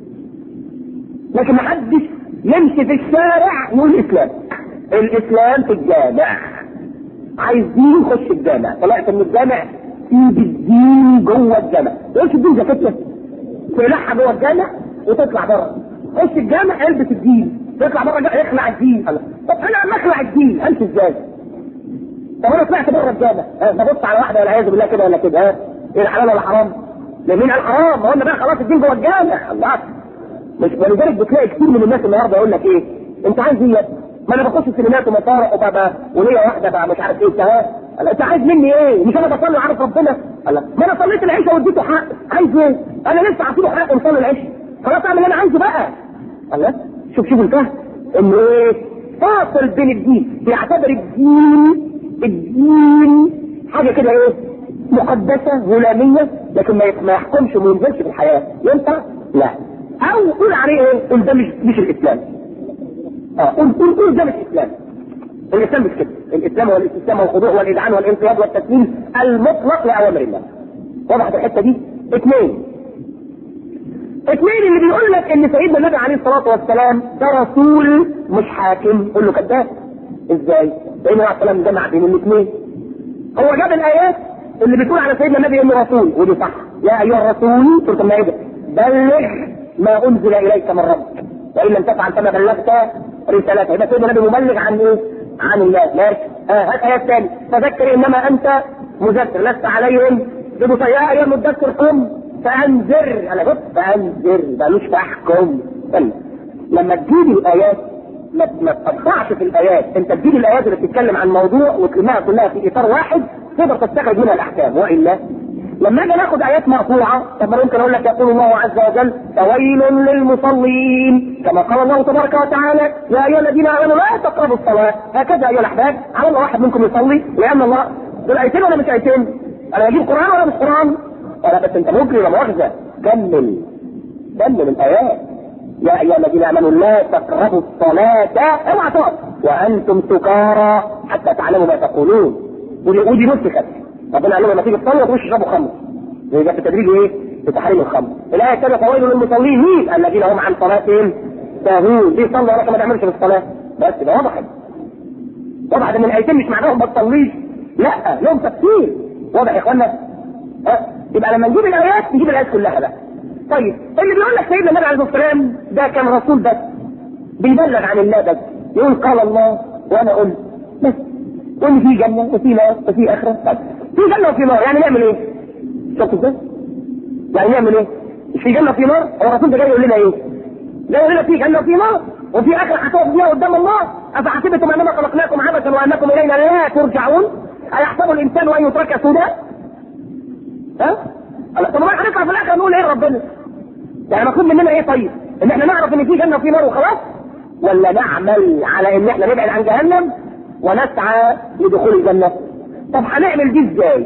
لكن ما حدش يمشي في الشارع يقول الاسلام الاسلام في الجامع عايزين نخش الجامع طلعت من الجامع تيجي الدين جوه الجامع ايش الدين زكاتنا تلحها جوه الجامع وتطلع بره خش الجامع البس الدين تطلع بره اخلع الدين طب انا لما اخلع الدين امشي ازاي؟ طب انا طلعت بره الجامع ببص على واحده والعياذ بالله كده ولا كده ها ايه الحلال ولا حرام؟ لمين قال حرام؟ ما قلنا بقى خلاص الدين جوه الجامع الله مش ولذلك بتلاقي كتير من الناس النهارده يقول لك ايه؟ انت عايز ايه؟ ما انا بخش سينمات ومسارح وبقى وليا واحده بقى مش عارف ايه انت انت عايز مني ايه؟ مش انا بصلي وعارف ربنا؟ الله ما انا صليت العشاء واديته حق عايز ايه؟ انا لسه عاطيله حق ومصلي العشاء خلاص اعمل اللي انا عايزه بقى الله شوف شوف الفهم انه ايه؟ فاصل بين الدين بيعتبر الدين الدين حاجه كده ايه؟ مقدسه غلاميه لكن ما يحكمش وما ينزلش في الحياه ينفع؟ لا او قول عليه ايه؟ قول ده مش مش الاسلام اه قول قول قول ده مش اسلام الاسلام مش كده الاسلام هو الاستسلام والخضوع والاذعان والانقياد والتسليم المطلق لاوامر الله وضحت الحته دي اثنين اثنين اللي بيقول لك ان سيدنا النبي عليه الصلاه والسلام ده رسول مش حاكم قول له كذاب ازاي؟ سيدنا عليه السلام جمع بين الاثنين هو جاب الايات اللي بتقول على سيدنا النبي انه رسول ودي صح يا ايها الرسول سوره المائده بلغ ما انزل اليك من ربك وان لم تفعل فما بلغت رسالته يبقى سيدنا النبي مبلغ عن ايه؟ عن الله ماشي آه هات ايات ثانيه فذكر انما انت مذكر لست عليهم بمسيئة يا ايها المدثر قم فانذر انا قلت فانذر مالوش فاحكم لما تجيب الايات ما ما تقطعش في الايات انت تجيب الايات اللي بتتكلم عن موضوع وتلمها كلها في اطار واحد تقدر تستخرج منها الاحكام والا لما اجي ناخد ايات مرفوعه طب ما ممكن اقول لك يقول الله عز وجل فويل للمصلين كما قال الله تبارك وتعالى يا ايها الذين امنوا لا تقربوا الصلاه هكذا ايها الاحباب على الله واحد منكم يصلي لان الله دول ايتين ولا مش ايتين؟ انا بجيب قران ولا مش قران؟ ولا بس انت مجري لا مؤاخذه كمل كمل الايات يا ايها الذين امنوا لا تقربوا الصلاه اوعى تقف وانتم سكارى حتى تعلموا ما تقولون ودي ودي نسخت ربنا قال لهم لما تيجي تصلي ما تشربوا خمر يبقى في التدريج ايه؟ بتحريم الخمر الايه الثانيه فويل للمصلين مين؟ الذين هم عن صلاتهم ساهون دي صلى ولكن ما تعملش في الصلاه بس ده وضحت وضحت ان الايتين مش معناهم ما تصليش لا لهم تفسير واضح يا اخوانا؟ أه؟ يبقى لما نجيب الايات نجيب الايات كلها بقى طيب اللي بيقول لك سيدنا النبي عليه الصلاه والسلام ده كان رسول بس بيبلغ عن الله بس يقول قال الله وانا قلت بس قول في جنه وفي نار وفي اخره بس في جنه وفي نار يعني نعمل ايه؟ شفت ازاي؟ يعني نعمل ايه؟ مش في جنه وفي نار هو الرسول ده جاي يقول لنا ايه؟ جاي يقول لنا في جنه وفي نار وفي اخره هتقف فيها قدام الله افحسبتم انما خلقناكم عبثا وانكم الينا لا ترجعون ايحسب الانسان ان يترك سدى؟ ها؟ طب ما هنطلع في الاخر نقول ايه ربنا؟ يعني مطلوب مننا ايه طيب؟ ان احنا نعرف ان في جنه وفي نار وخلاص؟ ولا نعمل على ان احنا نبعد عن جهنم ونسعى لدخول الجنه؟ طب هنعمل دي ازاي؟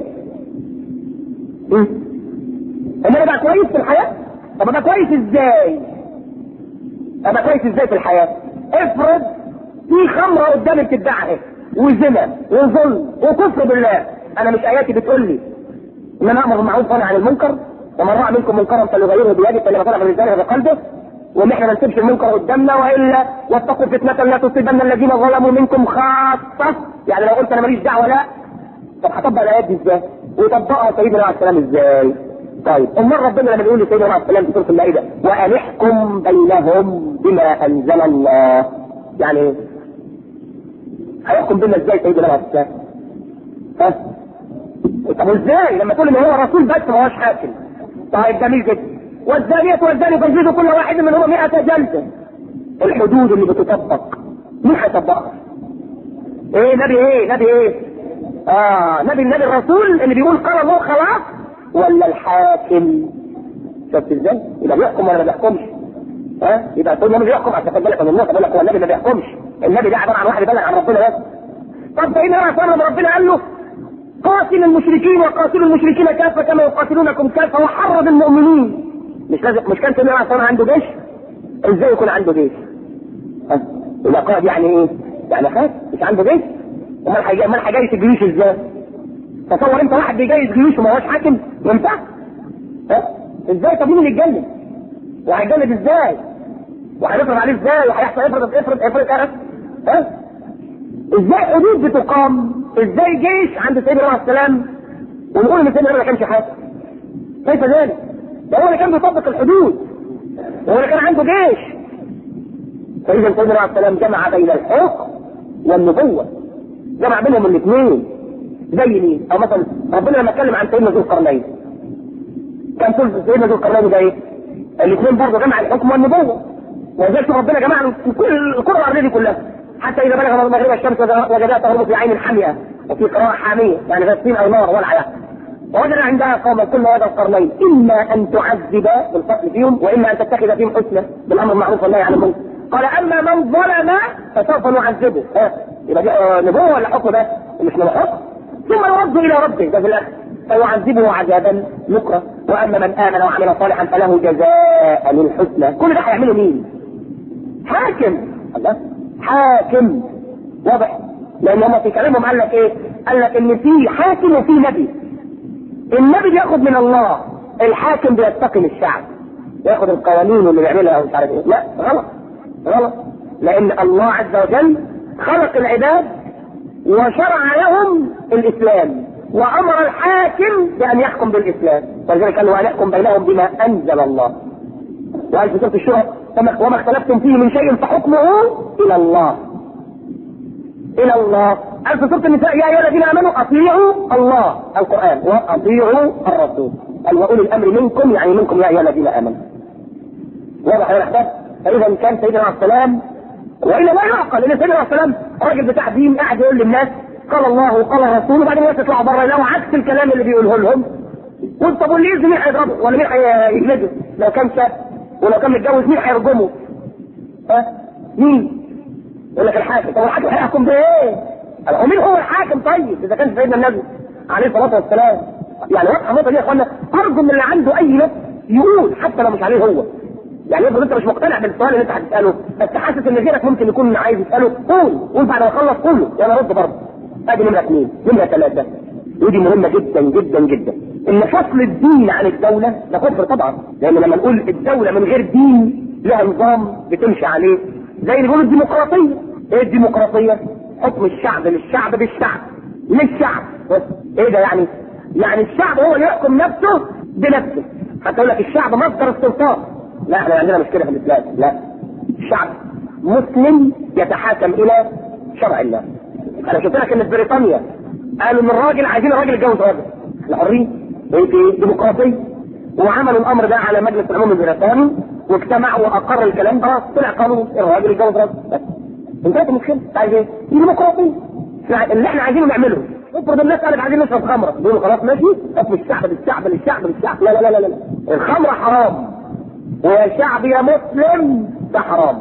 ان انا ابقى كويس في الحياه؟ طب ابقى كويس ازاي؟ ابقى كويس ازاي في الحياه؟ افرض في خمره قدامي بتتباع وزنا وظلم وكفر بالله انا مش اياتي بتقول لي ان انا امر بالمعروف وانهى عن المنكر ومن راى منكم منكرا فليغيره بيده فلما طلب من ذلك بقلبه وان احنا ما نسيبش المنكر قدامنا والا واتقوا فتنه لا تصيبن الذين ظلموا منكم خاصه يعني لو قلت انا ماليش دعوه لا طب هطبق الايات دي ازاي؟ ويطبقها سيدنا عليه السلام ازاي؟ طيب امال ربنا لما بيقول لسيدنا عليه السلام في سوره المائده وان احكم بينهم بما انزل الله يعني ايه؟ هيحكم بينا ازاي سيدنا عليه السلام؟ ها؟ طب ازاي لما تقول ان هو رسول بس ما هوش حاكم طيب جميل جدا والزانية والزاني فاجلدوا كل واحد منهما 100 جلدة الحدود اللي بتطبق مين هيطبقها؟ ايه نبي ايه نبي ايه؟ اه نبي النبي الرسول اللي بيقول قال الله خلاص ولا الحاكم؟ شفت ازاي؟ يبقى بيحكم ولا ما بيحكمش؟ ها؟ يبقى تقول النبي بيحكم عشان تاخد بالك من الناس بقول لك هو النبي ما بيحكمش النبي ده عباره عن واحد يبلغ عن ربنا بس طب سيدنا عليه لما ربنا قال له قاتل المشركين وقاتلوا المشركين كافه كما يقاتلونكم كافه وحرض المؤمنين مش لازم مش كان سيدنا عليه عنده جيش؟ ازاي يكون عنده جيش؟ ها؟ يبقى قائد يعني ايه؟ يعني خاف مش عنده جيش؟ امال هيجي امال هيجيش الجيوش ازاي؟ تصور انت واحد بيجيش جيوش وما هوش حاكم ينفع؟ ها؟ ازاي طب مين اللي يتجنن؟ وهيتجنن ازاي؟ وهنفرض عليه ازاي؟ وهيحصل افرض افرض افرض افرض ها؟ ازاي حدود بتقام؟ ازاي جيش عند سيدنا عليه السلام ونقول ان سيدنا ما كانش حاكم؟ كيف ذلك؟ ده هو اللي كان بيطبق الحدود وهو اللي كان عنده جيش فاذا سيدنا عليه السلام جمع بين الحكم والنبوه جمع بينهم الاثنين زي مين؟ او مثلا ربنا لما اتكلم عن سيدنا ذو القرنين كان سيدنا ذو القرنين ده ايه؟ الاثنين برضه جمع الحكم والنبوه ولذلك ربنا جمع له في كل الكره الارضيه دي كلها حتى اذا بلغ مغرب الشمس وجدها تغرب في عين حاميه وفي قراءه حاميه يعني غسين او نار ولا على ووجد عندها قوما كل هذا القرنين اما ان تعذب بالفصل فيهم واما ان تتخذ فيهم حسنى بالامر المعروف والنهي عن المنكر قال اما من ظلم فسوف نعذبه ها يبقى دي نبوه ولا حكم بس مش من الحكم ثم يرد الى ربه ده في الاخر فيعذبه عذابا نكرا واما من امن وعمل صالحا فله جزاء الحسنى كل ده هيعمله مين؟ حاكم الله حاكم واضح لان هم في كلامهم قال لك ايه قال لك ان في حاكم وفي نبي النبي بياخد من الله الحاكم بيتقي الشعب ياخد القوانين اللي بيعملها ومش عارف ايه لا غلط غلط لان الله عز وجل خلق العباد وشرع لهم الاسلام وامر الحاكم بان يحكم بالاسلام ولذلك قال وان يحكم بينهم بما انزل الله وقال في سوره الشورى وما اختلفتم فيه من شيء فحكمه الى الله الى الله قال في سوره النساء يا ايها الذين امنوا اطيعوا الله القران واطيعوا الرسول قال واولي الامر منكم يعني منكم يا ايها الذين امنوا واضح يا احباب فاذا كان سيدنا عليه السلام والا لا يعقل ان سيدنا عليه السلام راجل بتاع دين قاعد يقول للناس قال الله وقال الرسول وبعدين الناس يطلعوا بره يلاقوا عكس الكلام اللي بيقوله لهم وانت طب واللي يزني مين هيضربه ولا مين هيجلده لو كان شاب ولو كان متجوز مين هيرجمه؟ ها؟ مين؟ يقول لك الحاكم طب الحاكم هيحكم بايه؟ هو مين هو الحاكم طيب اذا كان سيدنا النبي عليه الصلاه والسلام يعني واضحه النقطه دي يا اخوانا ارجو من اللي عنده اي نفس يقول حتى لو مش عليه هو يعني افرض انت مش مقتنع بالسؤال اللي انت هتساله بس حاسس ان غيرك ممكن يكون عايز يساله قول قول بعد ما اخلص كله يلا رد برضه ادي نمره اثنين نمره ثلاثه ودي مهمه جدا جدا جدا ان فصل الدين عن الدوله ده كفر طبعا لان لما نقول الدوله من غير دين لها نظام بتمشي عليه زي اللي بيقولوا الديمقراطيه ايه الديمقراطيه؟ حكم الشعب للشعب بالشعب للشعب بس ايه ده يعني؟ يعني الشعب هو اللي يحكم نفسه بنفسه حتى يقول لك الشعب مصدر السلطان لا احنا عندنا مشكله في الاسلام لا الشعب مسلم يتحاكم الى شرع الله انا شفت لك ان في بريطانيا قالوا ان الراجل عايزين الراجل يتجوز راجل احنا حرين ايه في ديمقراطيه وعملوا الامر ده على مجلس العموم البريطاني واجتمع واقر الكلام ده طلع قانون الراجل يتجوز راجل بس انتهت المشكله عايز ايه؟ دي ديمقراطيه اللي احنا عايزينه نعمله افرض الناس قالت عايزين نشرب خمره بيقولوا خلاص ماشي حكم الشعب بالشعب للشعب بالشعب لا لا لا لا لا الخمره حرام ويا شعب يا مسلم ده حرام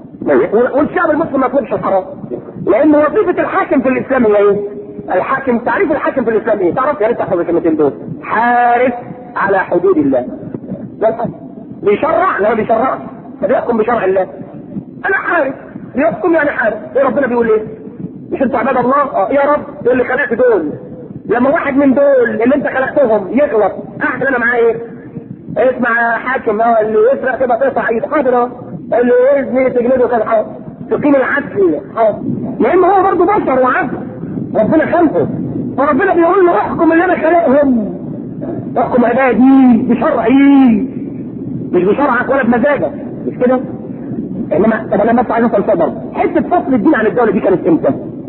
والشعب المسلم ما يطلبش الحرام لان وظيفه الحاكم في الاسلام هي ايه؟ الحاكم تعريف الحاكم في الاسلام ايه؟ تعرف يا ريت تحفظ الكلمتين دول حارس على حدود الله ده الحكم بيشرع لا بيشرع فبيحكم بشرع الله انا حارس بيحكم يعني حارس ايه ربنا بيقول ايه؟ مش انتوا عباد الله؟ اه يا رب يقول اللي خلقت دول لما واحد من دول اللي انت خلقتهم يغلط اعمل انا معاه ايه؟ اسمع حاكم اه اللي يسرق تبقى تقطع ايده حاضر اه اللي يزني تجلده كده حاضر تقيم العدل حاضر يا اما هو برضه بشر وعدل ربنا خلقه فربنا بيقول له احكم اللي انا خلقهم احكم عبادي بشرعي مش بشرعك ولا بمزاجك مش كده؟ انما طب انا بس عايز اسال سؤال برضه حته فصل الدين عن الدوله دي كانت امتى؟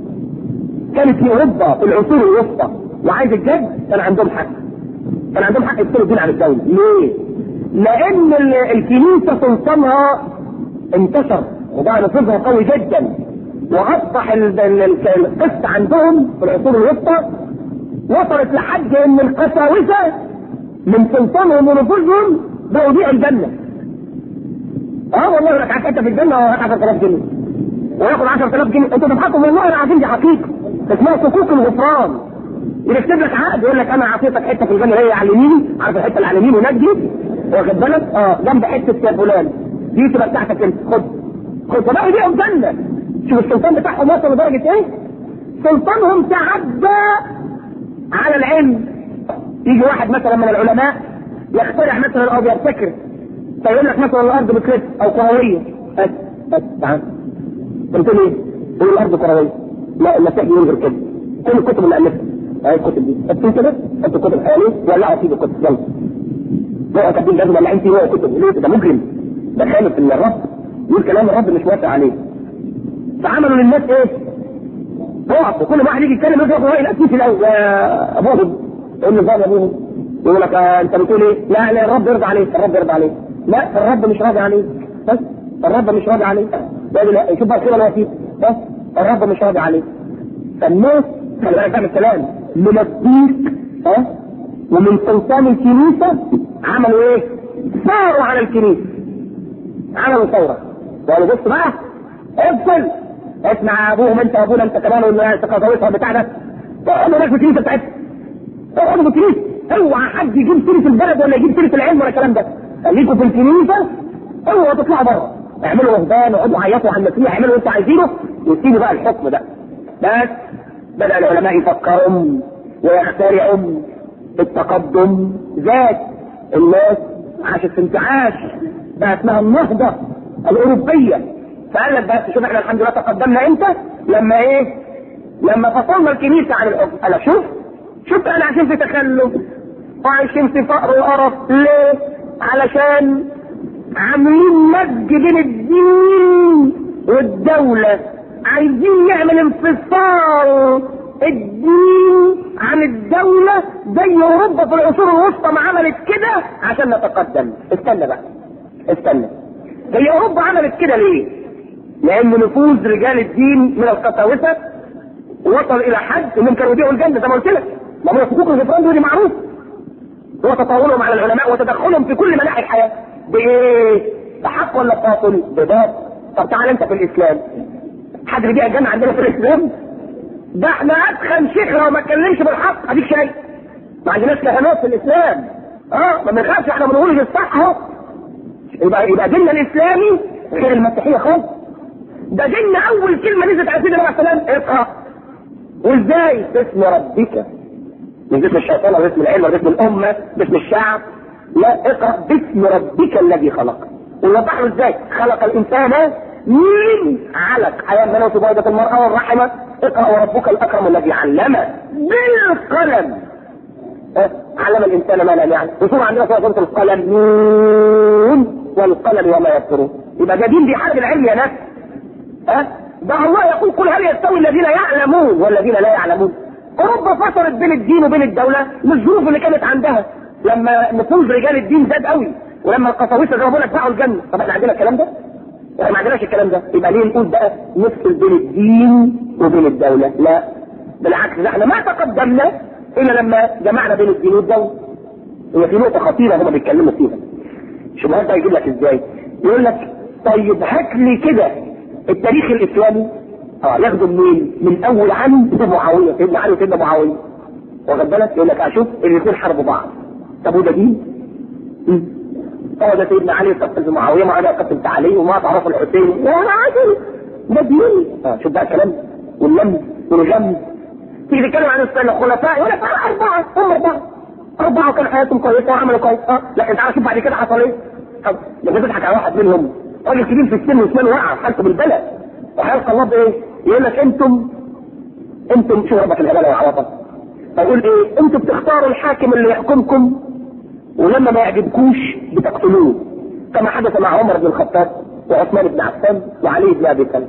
كانت في اوروبا في العصور الوسطى وعايز الجد كان عندهم حق كان عندهم حق يفصلوا الدين عن الدوله ليه؟ لان الكنيسه سلطانها انتشر وبقى نفوذها قوي جدا واصبح القسط عندهم في العصور الوسطى وصلت لحد ان القساوسه من سلطانهم ونفوذهم بقوا بيع الجنه اه والله لك حتى في الجنه 10000 جنيه وياخد 10000 جنيه انتوا تضحكوا والله العظيم دي حقيقه اسمها صكوك الغفران يكتب لك عقد يقول لك انا اعطيتك حته في الجنه هي على اليمين عارف الحته اللي على اليمين ونجي واخد بالك اه جنب حته يا فلان دي تبقى بتاعتك انت خد خد فبقوا يبيعوا الجنه شوف السلطان بتاعهم وصل لدرجه ايه؟ سلطانهم تعدى على العلم يجي واحد مثلا من العلماء يخترع مثلا او بيبتكر فيقول لك مثلا الارض بتلف او كرويه بس بس تعال قلت له ايه؟ يقول الارض كرويه لا المسيح بيقول غير كده كل الكتب اللي الفها اهي الكتب دي بس انت بس انت الكتب حواليه ولعوا فيه الكتب يلا هو كاتبين لازم ولعين فيه هو كتب ليه ده مجرم ده خالف ان الرب يقول كلام الرب مش موافق عليه فعملوا للناس ايه؟ ضعف وكل واحد يجي يتكلم يقول له الاسيس الاول يا ابوهم يقول له ازاي يا ابوهم يقول لك آه انت بتقول ايه؟ لا لا الرب يرضى عليك الرب يرضى عليك لا الرب مش راضي عليك بس الرب مش راضي عليك لا شوف بقى كده الوسيط بس الرب مش راضي عليك فالناس خلي بالك فاهم الكلام من الديك ها ومن سلطان الكنيسة عملوا ايه؟ ثاروا على الكنيسة عملوا ثورة قالوا بص بقى افصل اسمع ابوهم انت وابونا انت كمان والتقاطويتها بتاع ده اقعدوا هناك في الكنيسة بتاعتكم اقعدوا في الكنيسة اوعى حد يجيب سيرة البلد ولا يجيب سيرة العلم ولا الكلام ده خليكم في الكنيسة اوعى تطلعوا بره اعملوا رهبان اقعدوا عيطوا على المسيح اعملوا اللي انتوا عايزينه وسيبوا بقى الحكم ده بس بدا العلماء يفكروا ويخترعوا التقدم ذات الناس عاشت في انتعاش بقى اسمها النهضه الاوروبيه فقال لك بس شوف احنا الحمد لله تقدمنا امتى لما ايه لما فصلنا الكنيسه عن الحكم قال لك شوف شوف احنا عايشين في تخلف وعايشين في فقر وقرف ليه علشان عاملين مزج بين الدين والدولة عايزين نعمل انفصال الدين عن الدولة زي اوروبا في العصور الوسطى ما عملت كده عشان نتقدم استنى بقى استنى زي اوروبا عملت كده ليه لان نفوذ رجال الدين من القساوسة وصل الى حد انهم كانوا يبيعوا الجنة زي ما قلت لك ما هو حقوق الغفران دي معروف هو تطاولهم على العلماء وتدخلهم في كل مناحي الحياة بايه بحق ولا باطل بباطل طب تعال انت في الاسلام حد بيبيع الجنة عندنا في الاسلام ده احنا ادخن شيخ لو ما اتكلمش بالحق اديك شيء ما عندناش كهنوت في الاسلام اه ما بنخافش احنا بنقول الصح اهو يبقى يبقى ديننا الاسلامي غير المسيحيه خالص ده ديننا اول كلمه نزلت على سيدنا عليه السلام اقرا وازاي باسم ربك مش باسم الشيطان ولا باسم العلم ولا باسم الامه باسم الشعب لا اقرا باسم ربك الذي خلق ويوضح له ازاي خلق الانسان من علق ايام بنوت بيضة المرأة والرحمة اقرأ وربك الأكرم الذي علم بالقلم أه؟ علم الإنسان ما لم يعلم وصول عندنا في سورة القلم نون والقلم وما يسطرون يبقى ده دين بيحارب العلم يا ناس أه؟ ده الله يقول قل هل يستوي الذين يعلمون والذين لا يعلمون اوروبا فصلت بين الدين وبين الدولة للظروف اللي كانت عندها لما نفوذ رجال الدين زاد قوي ولما القساوسه زي ما بقول لك باعوا الجنه طب احنا عندنا الكلام ده؟ احنا ما عندناش الكلام ده يبقى ليه نقول بقى نفصل بين الدين وبين الدوله؟ لا بالعكس ده احنا ما تقدمنا الا لما جمعنا بين الدين والدوله هي في نقطه خطيره هم بيتكلموا فيها شبهات ده يجيب لك ازاي؟ يقول لك طيب هات لي كده التاريخ الاسلامي اه ياخده منين؟ من اول عن معاويه سيدنا علي وسيدنا معاويه واخد بالك؟ يقول لك اشوف الاثنين حاربوا بعض طب وده دين؟ هو ده سيدنا علي قتل في معاويه معاويه قتل علي وما تعرف الحسين لا عادي ده دين اه شوف بقى كلام واللم والغم تيجي تتكلم عن الخلفاء يقول لك اه اربعه هم اربعه اربعه كان حياتهم كويسه وعملوا كويس اه لكن تعالى شوف بعد كده حصل ايه طب لما تضحك على واحد منهم راجل كبير في السن واسنانه وقع حالته بالبلد وحالة الله بايه؟ يقول لك انتم انتم شو ربك الهلاله والعواطف فيقول ايه؟ انتم بتختاروا الحاكم اللي يحكمكم ولما ما يعجبكوش بتقتلوه كما حدث مع عمر بن الخطاب وعثمان بن عفان وعلي بن ابي طالب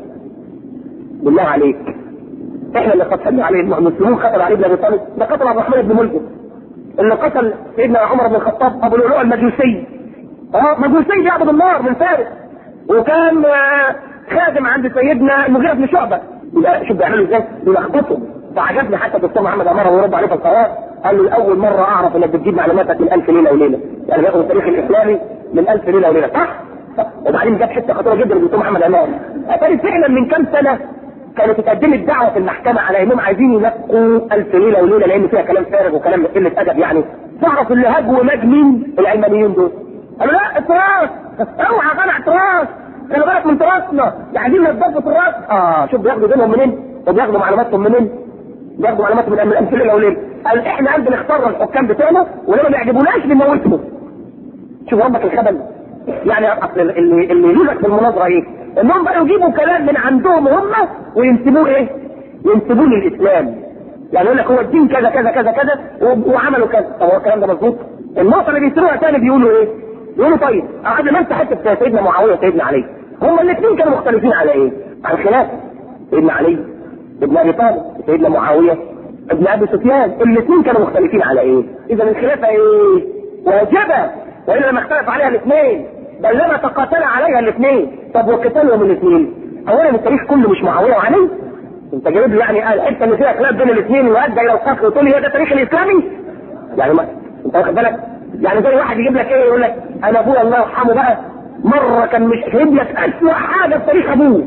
بالله عليك احنا اللي قتلنا عليه المسلمون قتلوا علي بن ابي طالب ده قتل عبد الرحمن بن ملجم اللي قتل سيدنا عمر بن الخطاب ابو لؤلؤ المجوسي اه مجوسي بيعبد النار من فارس وكان خادم عند سيدنا المغيرة بن شعبة شوف بيعملوا ازاي بيلخبطوا فعجبني حتى الدكتور محمد عمار ويرد عليه في القرار قال له اول مره اعرف انك بتجيب معلوماتك من ألف ليله وليله يعني بياخد التاريخ الاسلامي من ألف ليله وليله صح؟ وبعدين جاب حته خطيره جدا الدكتور محمد عمار اتاري فعلا من كام سنه كانت اتقدمت دعوه في المحكمه على انهم عايزين ينقوا ألف ليله وليله لان فيها كلام فارغ وكلام قله ادب يعني تعرف اللي هجوا ماج مين العلمانيين دول قالوا لا تراث اوعى غلع تراث خلي بالك من تراثنا عايزين نضبط التراث اه شوف بياخدوا دينهم منين وبياخدوا معلوماتهم منين بياخدوا معلومات من الامثله الاولين قال احنا عندنا اخترنا الحكام بتوعنا ولما ما يعجبوناش بنموتهم شوف ربك الخبل يعني اصل اللي اللي يلزق في المناظره ايه؟ انهم بقوا يجيبوا كلام من عندهم هم وينسبوه ايه؟ ينسبوه للاسلام يعني يقول لك هو الدين كذا كذا كذا كذا وعملوا كذا طب هو الكلام ده مظبوط؟ النقطه اللي بيسيروها تاني بيقولوا ايه؟ يقولوا طيب قعدنا ما انت حته سيدنا معاويه وسيدنا علي هم الاثنين كانوا مختلفين على ايه؟ على الخلاف سيدنا علي ابن ابي طالب سيدنا معاويه ابن ابي سفيان الاثنين كانوا مختلفين على ايه؟ اذا الخلافه ايه؟ واجبه والا لما اختلف عليها الاثنين بل لما تقاتل عليها الاثنين طب وقتالهم الاثنين اولا التاريخ كله مش معاويه وعلي انت جايب لي يعني الحته اللي فيها خلاف بين الاثنين وادى الى القتل وتقول لي هو ده التاريخ الاسلامي؟ يعني ما انت واخد بالك؟ يعني زي واحد يجيب لك ايه يقول لك انا ابويا الله يرحمه بقى مره كان مش جايب لك اسوء حاجه في تاريخ ابوه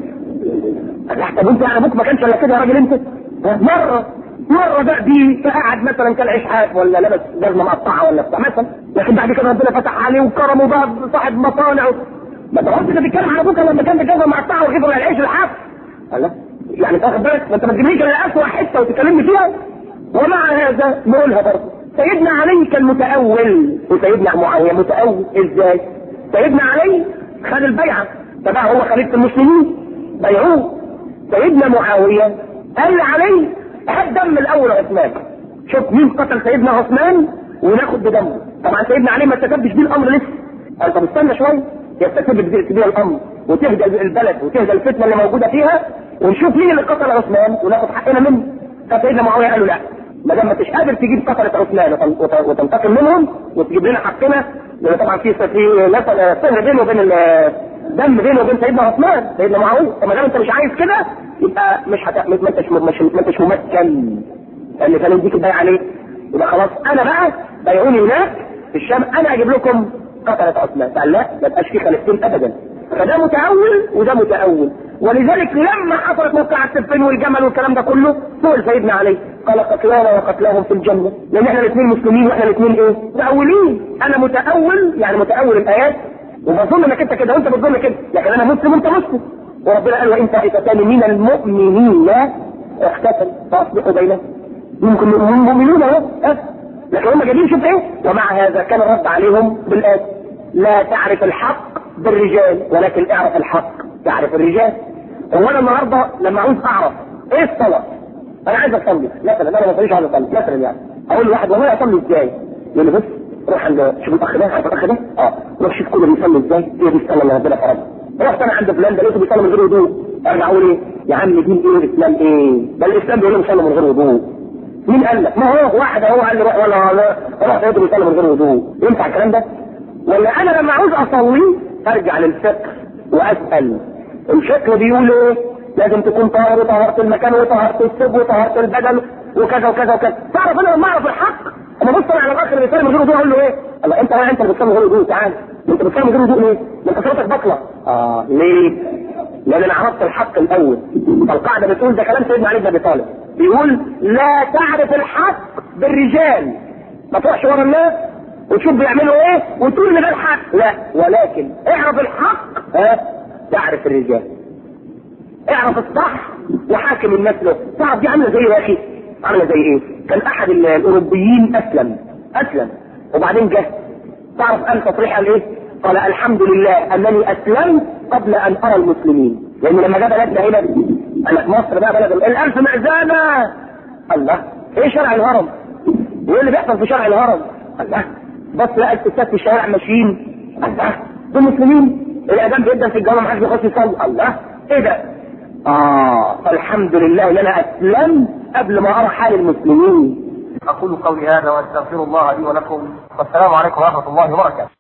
طب انت يعني ابوك ما كانش الا كده يا راجل انت مره مره بقى دي قاعد مثلا كان عيش حاف ولا لبس جزمه مقطعه ولا بتاع مثلا لكن بعد كده ربنا فتح عليه وكرمه بقى صاحب مصانع ما تقعدش تتكلم على ابوك لما كان بيتجوز مقطعه ويجيب له العيش الحاف الله يعني تاخد بالك ما انت ما تجيبليش الا اسوء حته وتكلمني فيها ومع هذا نقولها برضه سيدنا علي كان متأول وسيدنا معاوية متأول ازاي؟ سيدنا علي خد البيعة تبع هو خليفة المسلمين بيعوه سيدنا معاوية قال لعلي هات دم الاول عثمان شوف مين قتل سيدنا عثمان وناخد بدمه طبعا سيدنا علي ما استتبش بيه الامر لسه قال طب استنى شويه يستتب بيه الامر وتهدى البلد وتهدى الفتنه اللي موجوده فيها ونشوف مين اللي قتل عثمان وناخد حقنا منه فسيدنا معاويه قال له لا ما دام ما انتش قادر تجيب قتلة عثمان وتنتقم منهم وتجيب لنا حقنا لان طبعا في في مثلا سهر بينه وبين دم بينه وبين سيدنا عثمان سيدنا معاويه فما دام انت مش عايز كده يبقى مش هت... ما انتش مش ما انتش ممكن لان كان يديك البيع عليه يبقى خلاص انا بقى بيعوني هناك في الشام انا اجيب لكم قتلة عثمان قال لا ما تبقاش في خليفتين ابدا فده متأول وده متأول ولذلك لما حصلت موقعة السفين والجمل والكلام ده كله سئل سيدنا علي قال قتلانا وقتلاهم في الجنة لان احنا الاثنين مسلمين واحنا الاثنين ايه؟ متأولين انا متأول يعني متأول الايات وبظن انك انت كده وانت بتظن كده لكن انا مسلم وانت مسلم وربنا قال وان طائفتان من المؤمنين اختتلوا فاصلحوا بينهم ممكن مؤمنون اهو لكن هم جايين شوف ايه ومع هذا كان الرد عليهم بالآت لا تعرف الحق بالرجال ولكن اعرف الحق تعرف الرجال هو انا النهارده لما عاوز اعرف ايه الصلاه انا عايز اصلي مثلا انا ما بصليش عايز اصلي مثلا يعني اقول لواحد والله اصلي ازاي يقول لي بص روح عند شوف الاخ ده عارف الاخ ده اه روح شوف كله بيصلي ازاي ايه بيصلي اللي ربنا فرضه رحت انا عند فلان ده لقيته بيصلي من غير وضوء ارجع اقول ايه يا عم دين ايه الاسلام ايه ده الاسلام بيقول لي بيصلي من غير وضوء مين قال لك؟ ما هو واحد اهو قال لي روح ولا ولا روح لقيته بيصلي من غير وضوء ينفع الكلام ده؟ ولا انا لما عاوز اصلي ارجع للفقه واسال الفقه بيقول ايه؟ لازم تكون طاهر وطهارة المكان وطهارة الثوب وطهارة البدن وكذا وكذا وكذا تعرف انا لما اعرف الحق انا بص على الاخر اللي بيصلي من غير وضوء اقول له ايه؟ الله انت انت اللي بتصلي من غير وضوء تعال انت بتصلي من غير وضوء ليه؟ ما انت صلاتك بطله اه ليه؟ لان انا عرفت الحق الاول فالقاعده بتقول ده كلام سيدنا علي بن ابي طالب بيقول لا تعرف الحق بالرجال ما تروحش ورا الناس وتشوف بيعملوا ايه وتقول ان ده الحق لا ولكن اعرف الحق ها تعرف الرجال اعرف الصح وحاكم الناس له تعرف دي عامله زي يا اخي عامله زي ايه كان احد الاوروبيين اسلم اسلم وبعدين جه تعرف قال تصريح قال ايه قال الحمد لله انني اسلمت قبل ان ارى المسلمين لان لما جاء بلدنا هنا قال لك مصر بقى بلد الالف مأذنة الله ايه شرع الهرم وايه اللي بيحصل في شرع الهرم الله بص لقى الستات في الشوارع ماشيين الله دول مسلمين الاذان بيبدا في الجامعه محدش بيخش يصلي الله ايه ده اه فالحمد لله ان انا اسلمت قبل ما ارى حال المسلمين اقول قولي هذا واستغفر الله لي ولكم والسلام عليكم ورحمه الله وبركاته